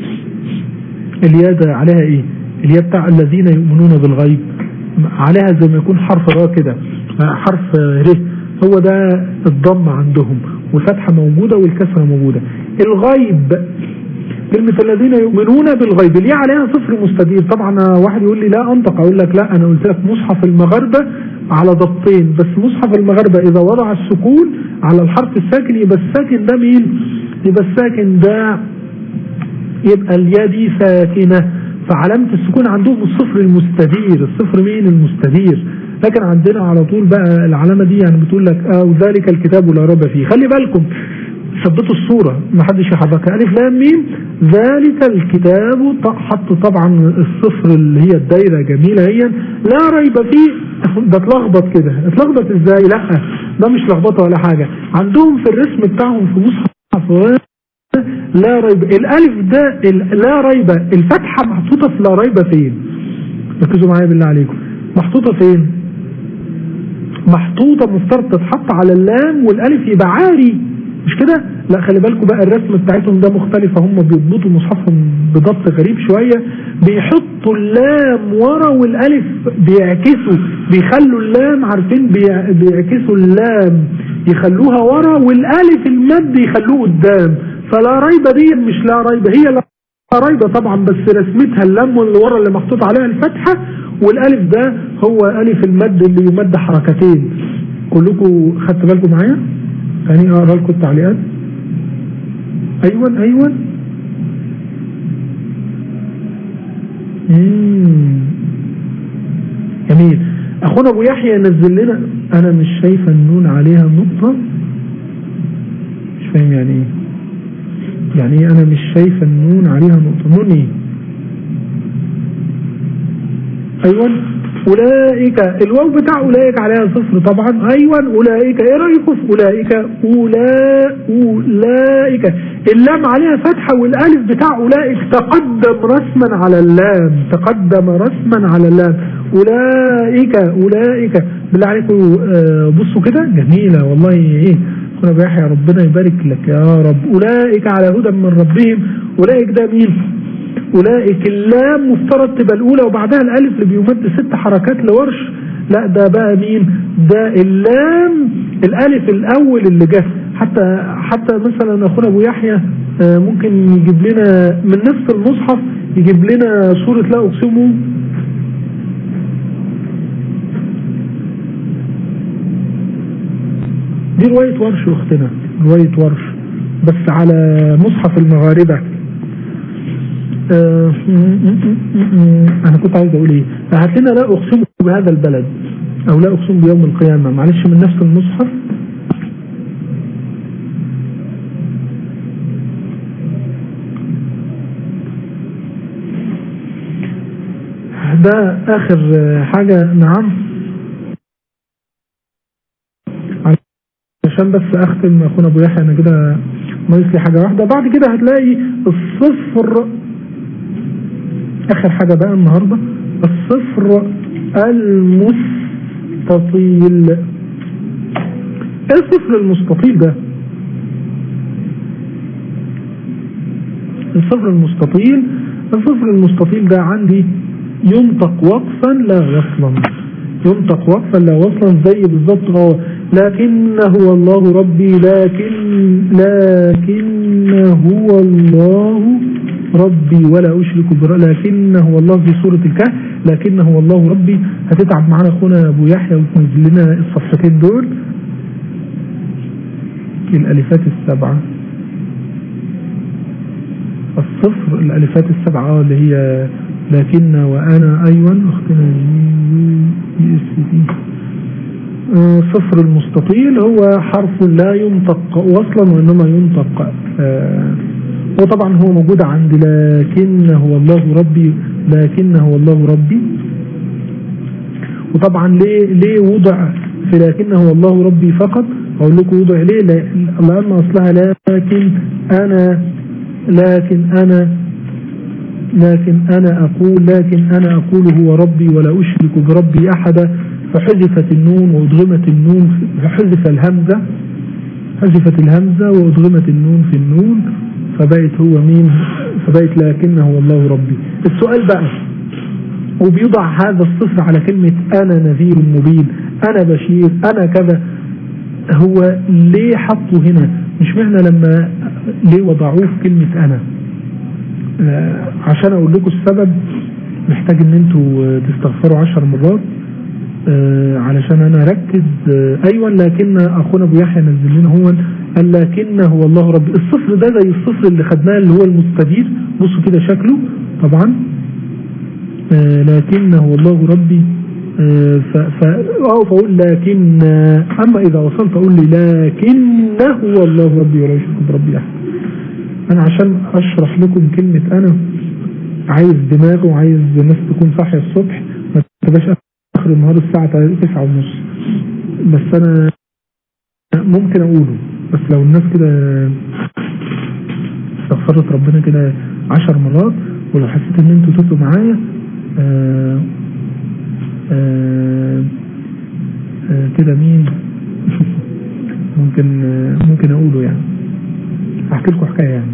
الياء ده عليها ايه الياء بتاع الذين يؤمنون بالغيب عليها زي ما يكون حرف راء كده حرف ر هو ده الضم عندهم والفتحة موجودة والكسرة موجودة الغيب كلمة الذين يؤمنون بالغيب اللي عليها صفر مستدير طبعا واحد يقول لي لا انطق اقول لك لا انا قلت لك مصحف المغاربة على ضبطين بس مصحف المغاربة اذا وضع السكون على الحرف الساكن يبقى الساكن ده مين يبقى الساكن ده يبقى الياء دي ساكنة فعلامة السكون عندهم الصفر المستدير الصفر مين المستدير لكن عندنا على طول بقى العلامة دي يعني بتقول لك اه ذلك الكتاب لا ريب فيه خلي بالكم ثبتوا الصورة ما حدش يحركها ألف لام ميم ذلك الكتاب حط طبعا الصفر اللي هي الدايرة جميلة هي لا ريب فيه ده اتلخبط كده اتلخبط ازاي لا ده مش لخبطة ولا حاجة عندهم في الرسم بتاعهم في مصحف لا ريب الالف ده لا ريب الفتحة محطوطة في لا ريب فين ركزوا معايا بالله عليكم محطوطة فين محطوطة مفترض تتحط على اللام والالف يبقى عاري مش كده لا خلي بالكم بقى الرسم بتاعتهم ده مختلفة هم بيضبطوا مصحفهم بضبط غريب شوية بيحطوا اللام ورا والالف بيعكسوا بيخلوا اللام عارفين بيع- بيعكسوا اللام يخلوها ورا والالف المد يخلوه قدام فلا ريبة دي مش لا ريبة هي لا ريبة طبعا بس رسمتها اللام اللي ورا اللي محطوط عليها الفتحة والالف ده هو الف المد اللي يمد حركتين كلكم خدت بالكم معايا يعني اقرا لكم التعليقات ايوه ايوه مم. جميل اخونا ابو يحيى ينزل لنا انا مش شايفه النون عليها نقطه مش فاهم يعني ايه يعني ايه انا مش شايفه النون عليها نقطه نون ايه ايوه اولئك الواو بتاع اولئك عليها صفر طبعا ايوه اولئك ايه رايكم في اولئك اولا اولئك اللام عليها فتحه والالف بتاع اولئك تقدم رسما على اللام تقدم رسما على اللام اولئك اولئك بالله عليكم آه، بصوا كده جميله والله ايه كنا بيحيى ربنا يبارك لك يا رب اولئك على هدى من ربهم اولئك ده مين أولئك اللام مفترض تبقى الأولى وبعدها الألف اللي بيمد ست حركات لورش لا ده بقى مين ده اللام الألف الأول اللي جه حتى حتى مثلا أخونا أبو يحيى آه، ممكن يجيب لنا من نفس المصحف يجيب لنا سورة لا أقسم دي رواية ورش أختنا رواية ورش بس على مصحف المغاربة آه، انا كنت عايز اقول ايه هات لنا لا اقسم بهذا البلد او لا اقسم بيوم القيامة معلش من نفس المصحف ده اخر آه، حاجة نعم عشان بس اختم اخونا ابو يحيى انا كده ناقص لي حاجه واحده بعد كده هتلاقي الصفر اخر حاجه بقى النهارده الصفر المستطيل ايه الصفر المستطيل ده الصفر المستطيل الصفر المستطيل ده عندي ينطق وقفا لا وصلا ينطق وقفا لا وصلا زي بالظبط هو لكن هو الله ربي لكن لكن هو الله ربي ولا أشرك بر لكن هو الله في سورة الكهف لكن هو الله ربي هتتعب معانا أخونا أبو يحيى وتنزل لنا الصفحتين دول الألفات السبعة الصفر الألفات السبعة آه، اللي هي لكن وأنا أيوة أختنا جي اس دي آه، صفر المستطيل هو حرف لا ينطق وصلا وإنما ينطق آه، وطبعا هو موجود عند لكن هو الله ربي لكن هو الله ربي وطبعا ليه ليه وضع في لكن هو الله ربي فقط اقول لكم وضع ليه لا- لان اصلها لكن انا لكن انا لكن انا اقول لكن انا اقول هو ربي ولا اشرك بربي احدا فحذفت النون وادغمت النون فحذف الهمزه حذفت الهمزه وادغمت النون في النون فبقت هو مين فبقت لكن هو الله ربي السؤال بقى وبيضع هذا الصفر على كلمة أنا نذير مبين أنا بشير أنا كذا هو ليه حطوا هنا مش معنى لما ليه وضعوه في كلمة أنا آه، عشان أقول لكم السبب محتاج ان انتوا آه، تستغفروا عشر مرات آه، علشان انا اركز آه، ايوه لكن اخونا ابو يحيى نزل لنا هو قال لكن هو الله ربي الصفر ده زي الصفر اللي خدناه اللي هو المستدير بصوا كده شكله طبعا آه، لكن هو الله ربي آه، ف ف اه فاقول لكن آه، اما اذا وصلت اقول لي لكن هو الله ربي ولا يشرك بربي احد انا عشان اشرح لكم كلمة انا عايز دماغ وعايز ناس تكون صاحية الصبح ما تبقاش اخر النهار الساعة تسعة ونص بس انا ممكن اقوله بس لو الناس كده استغفرت ربنا كده عشر مرات ولو حسيت ان انتوا تبقوا معايا آه آه آه كده مين ممكن آه، ممكن اقوله يعني احكي لكم حكايه يعني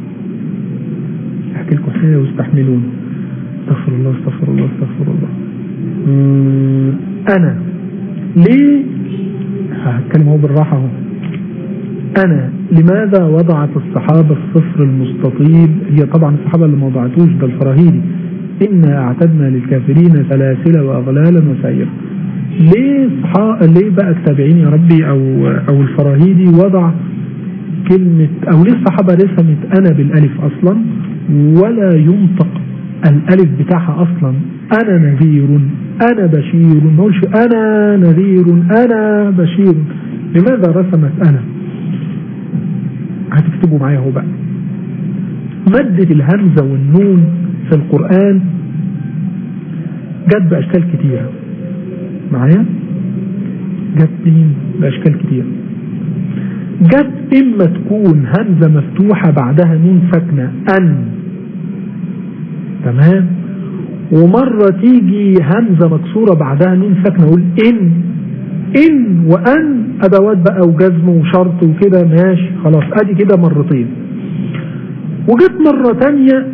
احكي لكم حكايه واستحملوني استغفر الله استغفر الله استغفر الله مم، انا ليه هتكلم اهو بالراحه اهو انا لماذا وضعت الصحابه الصفر المستطيل هي طبعا الصحابه اللي ما وضعتوش ده الفراهيدي انا اعتدنا للكافرين سلاسل واغلالا وسعيرا ليه صحا... ليه بقى التابعين يا ربي او او الفراهيدي وضع كلمة او ليه الصحابة رسمت انا بالالف اصلا ولا ينطق الالف بتاعها اصلا انا نذير انا بشير ما اقولش انا نذير انا بشير لماذا رسمت انا هتكتبوا معايا اهو بقى مادة الهمزة والنون في القرآن جت بأشكال كتيرة معايا جت مين بأشكال كتيرة جت إما تكون همزة مفتوحة بعدها نون ساكنة أن تمام ومرة تيجي همزة مكسورة بعدها نون ساكنة أقول إن إن وأن أدوات بقى وجزم وشرط وكده ماشي خلاص أدي كده مرتين وجت مرة تانية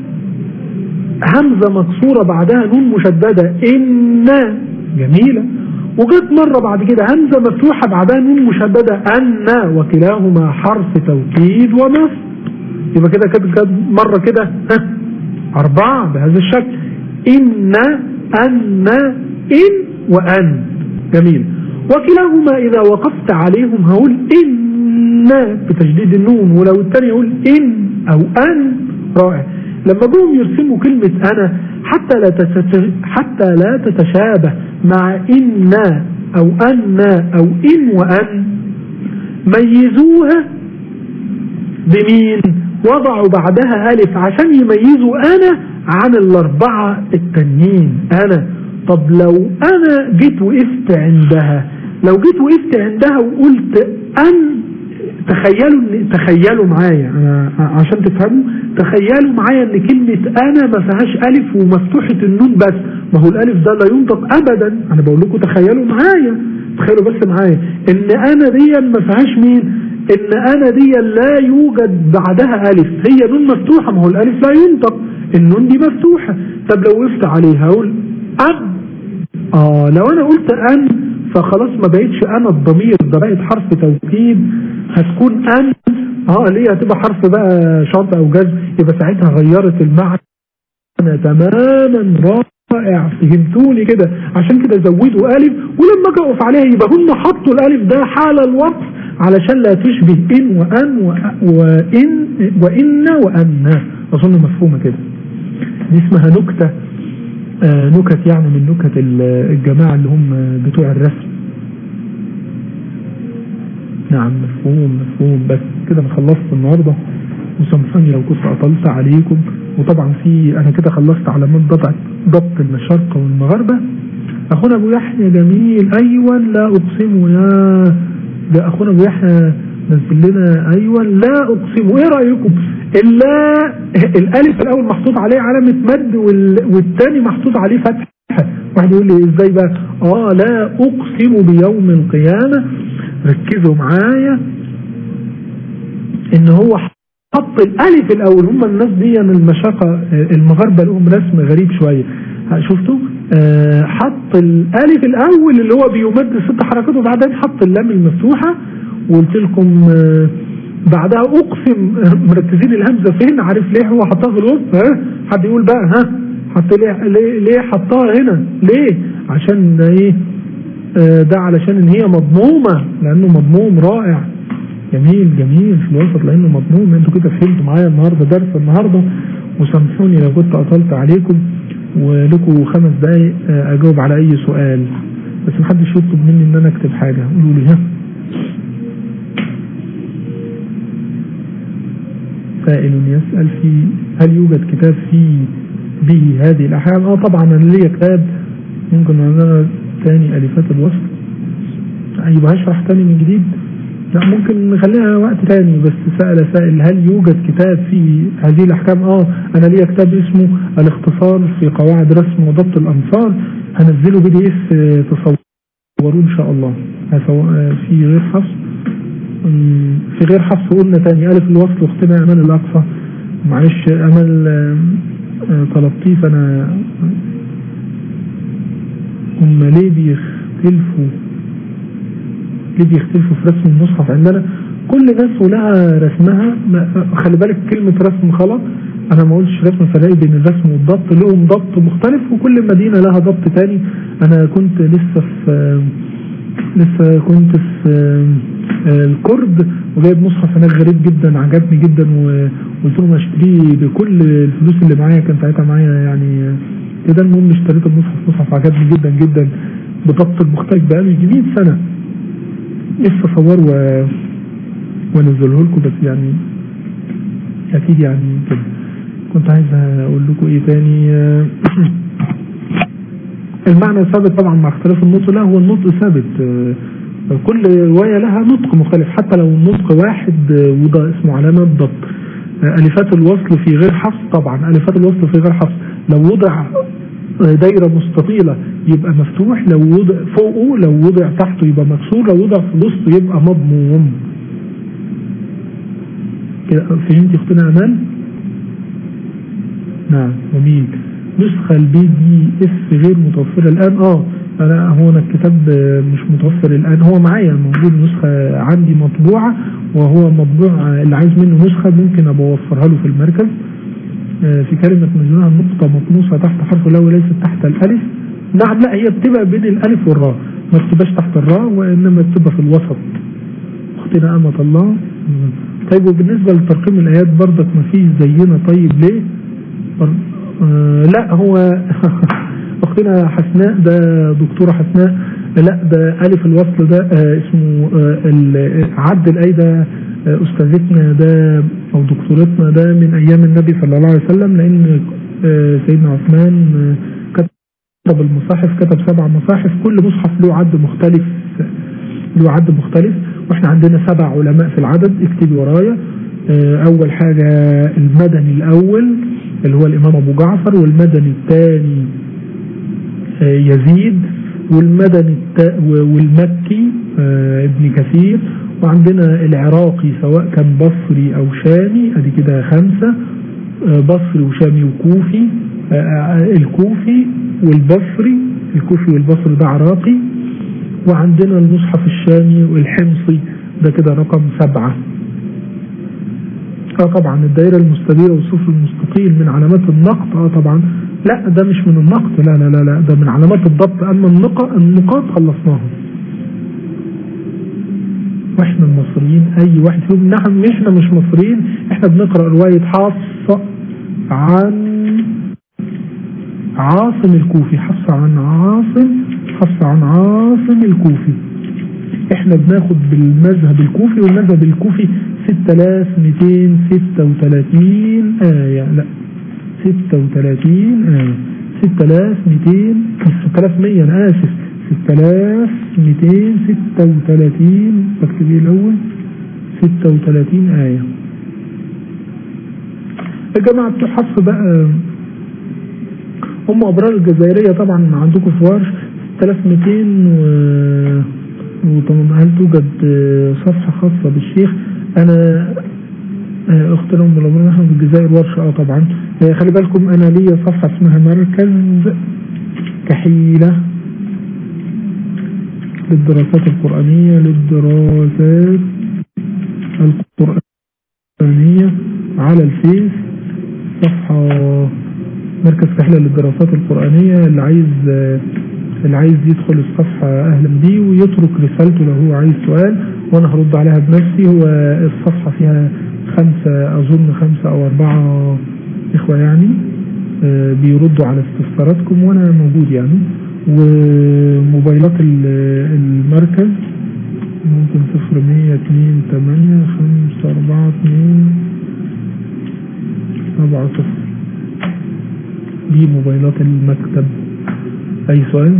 همزة مكسورة بعدها نون مشددة إن جميلة وجت مرة بعد كده همزة مفتوحة بعدها نون مشددة أن وكلاهما حرف توكيد ونصب يبقى كده كده كده مرة كده ها أربعة بهذا الشكل إن أن إن وأن جميل وكلاهما إذا وقفت عليهم هقول إن بتشديد النون ولو الثاني يقول إن أو أن رائع لما جم يرسموا كلمة أنا حتى لا تتش... حتى لا تتشابه مع إن أو أن أو إن وأن ميزوها بمين وضعوا بعدها ألف عشان يميزوا أنا عن الأربعة التانيين أنا طب لو أنا جيت وقفت عندها لو جيت وقفت عندها وقلت أن تخيلوا تخيلوا معايا عشان تفهموا تخيلوا معايا ان كلمة انا ما فيهاش الف ومفتوحة النون بس ما هو الالف ده لا ينطق ابدا انا بقول لكم تخيلوا معايا تخيلوا بس معايا ان انا دي ما فيهاش مين ان انا دي لا يوجد بعدها الف هي نون مفتوحة ما هو الالف لا ينطق النون دي مفتوحة طب لو وقفت عليها اقول اب اه لو انا قلت ان فخلاص ما بقتش انا الضمير ده بقت حرف توكيد هتكون ان اه ليه هتبقى حرف بقى شرط او جزم يبقى ساعتها غيرت المعنى تماما رائع فهمتوني كده عشان كده زودوا الف ولما اجي اقف عليها يبقى هم حطوا الالف ده حال الوقف علشان لا تشبه ان وان وان وان وان اظن مفهومه كده دي اسمها نكته آه نكت يعني من نكت الجماعة اللي هم بتوع الرسم نعم مفهوم مفهوم بس كده انا خلصت النهاردة وسامحوني لو كنت أطلت عليكم وطبعا في انا كده خلصت علامات ضبط ضبط المشارقة والمغاربة اخونا ابو يحيى جميل ايوه لا اقسم يا ده اخونا ابو يحيى نزل لنا ايوه لا اقسم ايه رايكم اللا الالف الاول محطوط عليه علامه مد والثاني محطوط عليه فتحه واحد يقول لي ازاي بقى اه لا اقسم بيوم القيامه ركزوا معايا ان هو حط الالف الاول هم الناس دي المشاقه المغاربه لهم رسم غريب شويه شفتوا آه حط الالف الاول اللي هو بيمد ست حركات وبعدين حط اللام المفتوحه وقلت لكم آه بعدها اقسم مركزين الهمزه فين عارف ليه هو حطها في الوسط ها حد يقول بقى ها حط ليه ليه, ليه حطها هنا ليه عشان ايه آه ده علشان ان هي مضمومه لانه مضموم رائع جميل جميل في الوسط لانه مضموم انتوا كده فهمتوا معايا النهارده درس النهارده وسامحوني لو كنت اطلت عليكم ولكم خمس دقايق اجاوب على اي سؤال بس محدش يطلب مني ان انا اكتب حاجه قولوا لي ها سائل يسأل في هل يوجد كتاب فيه به هذه الأحيان اه طبعا انا ليا كتاب ممكن انا تاني ألفات الوصف يبقى هشرح تاني من جديد لا ممكن نخليها وقت تاني بس سأل سائل هل يوجد كتاب في هذه الأحكام اه أنا ليا كتاب اسمه الاختصار في قواعد رسم وضبط الأمصار هنزله بي دي اف تصوروه إن شاء الله في غير حفظ مم، في غير حفص قلنا تاني ألف الوصل واختنا أمل الأقصى معلش أمل آه، آه، طلبتيه فأنا هم ليه بيختلفوا ليه بيختلفوا في رسم المصحف عندنا كل ناس ولها رسمها ما- خلي بالك كلمة رسم غلط انا ما قلتش رسم فرق بين الرسم والضبط لهم ضبط مختلف وكل مدينة لها ضبط تاني انا كنت لسه في لسه كنت في آه، الكرد وجايب مصحف هناك غريب جدا عجبني جدا وقلت لهم اشتريه بكل الفلوس اللي معايا كان ساعتها معايا يعني كده المهم اشتريت المصحف مصحف عجبني جدا جدا بضبط المختلف بقاله يجي 100 سنة لسه اصور و وانزله لكم بس يعني اكيد يعني كده كنت عايز اقول لكم ايه تاني المعنى ثابت طبعا مع اختلاف النطق لا هو النطق ثابت آه، كل رواية لها نطق مختلف حتى لو النطق واحد آه، وده اسمه علامة ضبط آه، ألفات الوصل في غير حفص طبعا ألفات الوصل في غير حفص لو وضع آه، دايرة مستطيلة يبقى مفتوح لو وضع فوقه لو وضع تحته يبقى مكسور لو وضع في وسطه يبقى مضموم كده فهمتي اختنا امان نعم جميل نسخة البي دي اف غير متوفرة الان اه انا هو انا الكتاب آه، مش متوفر الان هو معايا موجود نسخة عندي مطبوعة وهو مطبوع آه، اللي عايز منه نسخة ممكن ابقى اوفرها له في المركز آه، في كلمة مجنونها نقطة مطموسة تحت حرف اللا وليست تحت الالف نعم لا هي بتبقى بين الالف والراء ما بتبقاش تحت الراء وانما بتبقى في الوسط اختنا امة الله طيب وبالنسبة لترقيم الايات برضك ما فيش زينا طيب ليه بر- آه لا هو اختنا حسناء ده دكتورة حسناء لا ده الف الوصل ده آه اسمه آه ال- عد الاي ده آه استاذتنا ده او دكتورتنا ده من ايام النبي صلى الله عليه وسلم لان آه سيدنا عثمان آه كتب المصاحف كتب سبع مصاحف كل مصحف له عد مختلف له عد مختلف واحنا عندنا سبع علماء في العدد اكتبي ورايا آه، اول حاجة المدني الاول اللي هو الامام ابو جعفر والمدني الثاني آه، يزيد والمدني التا- و- والمكي آه، ابن كثير وعندنا العراقي سواء كان بصري او شامي ادي كده خمسة آه، بصري وشامي وكوفي آه، آه، الكوفي والبصري الكوفي والبصري ده عراقي وعندنا المصحف الشامي والحمصي ده كده رقم سبعة اه طبعا الدائرة المستديرة والصفر المستقيل من علامات النقط اه طبعا لا ده مش من النقط لا لا لا لا ده من علامات الضبط اما النقط النقاط خلصناها واحنا المصريين اي واحد فيهم نعم احنا مش مصريين احنا بنقرأ رواية حفص عن عاصم الكوفي حفص عن عاصم حفص عن عاصم الكوفي احنا بناخد بالمذهب الكوفي والمذهب الكوفي 6236 آية لا 36 آية 6200 6100 أنا آسف 6236 بكتب ايه الأول 36 آية الجماعة بتوع حفص بقى هم أبرار الجزائرية طبعا عندكم في ورش 3200 و وطبعا هل توجد آه، صفحة خاصة بالشيخ أنا آه، أخت لهم بالأمر نحن في الجزائر ورشة اه طبعا آه، خلي بالكم أنا ليا صفحة اسمها مركز كحيلة للدراسات القرآنية للدراسات القرآنية على الفيس صفحة مركز كحلة للدراسات القرآنية اللي عايز اللي عايز يدخل الصفحة أهلا بيه ويترك رسالته لو هو عايز سؤال وأنا هرد عليها بنفسي هو الصفحة فيها خمسة أظن خمسة أو أربعة إخوة يعني آه، بيردوا على استفساراتكم وأنا موجود يعني وموبايلات ال- المركز ممكن صفر مية اتنين تمانية خمسة أربعة اتنين سبعة صفر دي موبايلات المكتب أي سؤال؟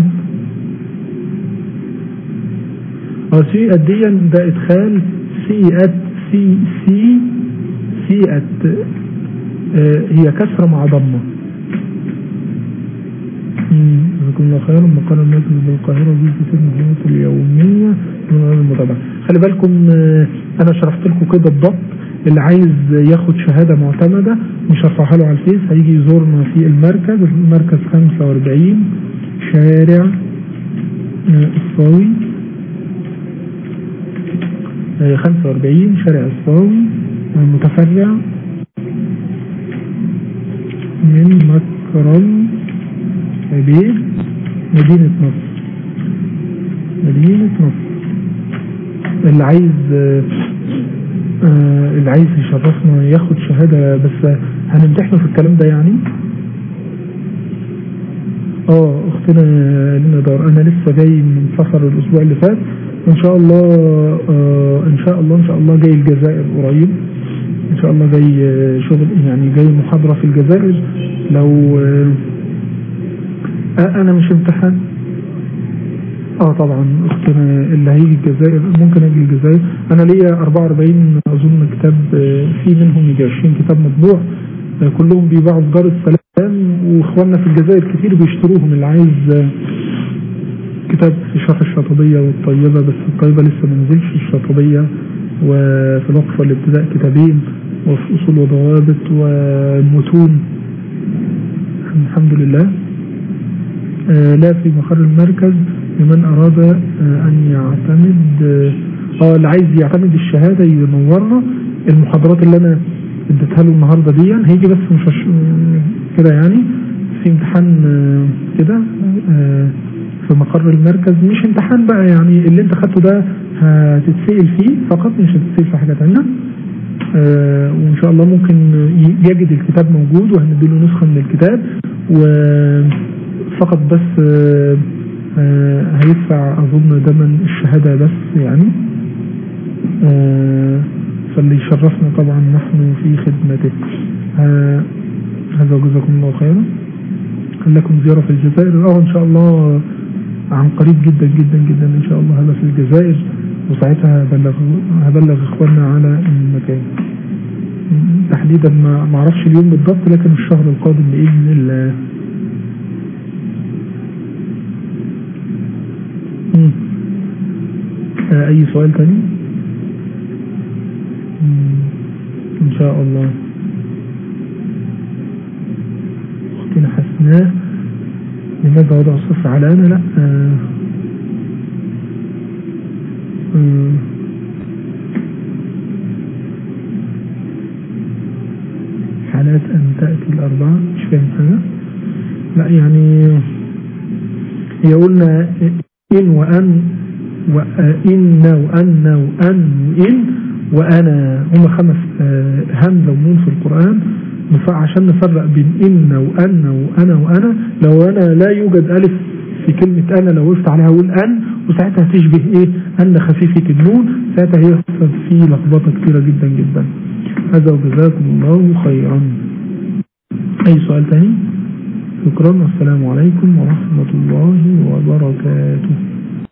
اه سي أديا ده إدخال سي أت سي سي سي أت آه هي كسرة مع ضمة مم، جزاكم الله خيرا مقال المسجد بالقاهرة جزء في المهمات اليومية من غير المتابعة خلي بالكم آه، انا شرحت لكم كده الضبط اللي عايز ياخد شهادة معتمدة مش هرفعها له على الفيس هيجي يزورنا في المركز المركز 45 شارع آه، الصاوي آه، 45 شارع الصاوي آه، متفرع من مكرم بيه مدينة نصر مدينة نصر اللي عايز آه، آه، اللي عايز يشرفنا ياخد شهادة بس هنمتحنه في الكلام ده يعني اه اختنا لنا دار انا لسه جاي من سفر الاسبوع اللي فات ان شاء الله آه ان شاء الله ان شاء الله جاي الجزائر قريب ان شاء الله جاي آه، شغل يعني جاي محاضرة في الجزائر لو آه آه، انا مش امتحان اه طبعا اختنا اللي هيجي الجزائر ممكن اجي الجزائر انا ليا 44 اظن كتاب آه، في منهم يجي 20 كتاب مطبوع آه، كلهم بيباعوا في دار السلام واخواننا في الجزائر كتير بيشتروهم اللي عايز آه، كتاب في شرح الشاطبية والطيبة بس الطيبة لسه ما نزلش الشاطبية وفي الوقف والابتداء كتابين وفي اصول وضوابط ومتون الحمد لله آه، لا في مقر المركز لمن أراد آه، أن يعتمد اه آه، اللي عايز يعتمد الشهادة ينورنا المحاضرات اللي أنا اديتها له النهاردة دي هيجي بس مش هش- كده يعني في امتحان آه، كده آه، في مقر المركز مش امتحان بقى يعني اللي انت خدته ده هتتسأل فيه فقط مش هتتسأل في حاجة تانية آه، وان شاء الله ممكن ي- يجد الكتاب موجود وهنديله نسخة من الكتاب وفقط بس آه، آه، هيدفع اظن ثمن الشهادة بس يعني آه، فاللي يشرفنا طبعا نحن في خدمته آه، هذا وجزاكم الله خيرا لكم زيارة في الجزائر اه ان شاء الله عن قريب جدا جدا جدا ان شاء الله هذا في الجزائر وساعتها هبلغ هبلغ اخواننا على المكان م- تحديدا ما ما اعرفش اليوم بالضبط لكن الشهر القادم باذن الله م. آه، اي سؤال تاني م. ان شاء الله اختنا حسناء لماذا وضع الصفر على انا لا آه. آه. حالات ان تأتي الاربعة مش فاهم حاجة لا يعني هي قلنا ان وان وإن وأن وأن وإن وأنا هما خمس آه، همزة ونون في القرآن نف- عشان نفرق بين إن وأن وأنا وأنا لو أنا لا يوجد ألف في كلمة أنا لو وقفت عليها أقول أن وساعتها تشبه إيه أن خفيفة النون ساعتها هيحصل فيه لخبطة كتيرة جدا جدا هذا وجزاكم الله خيرا أي سؤال تاني شكرا والسلام عليكم ورحمة الله وبركاته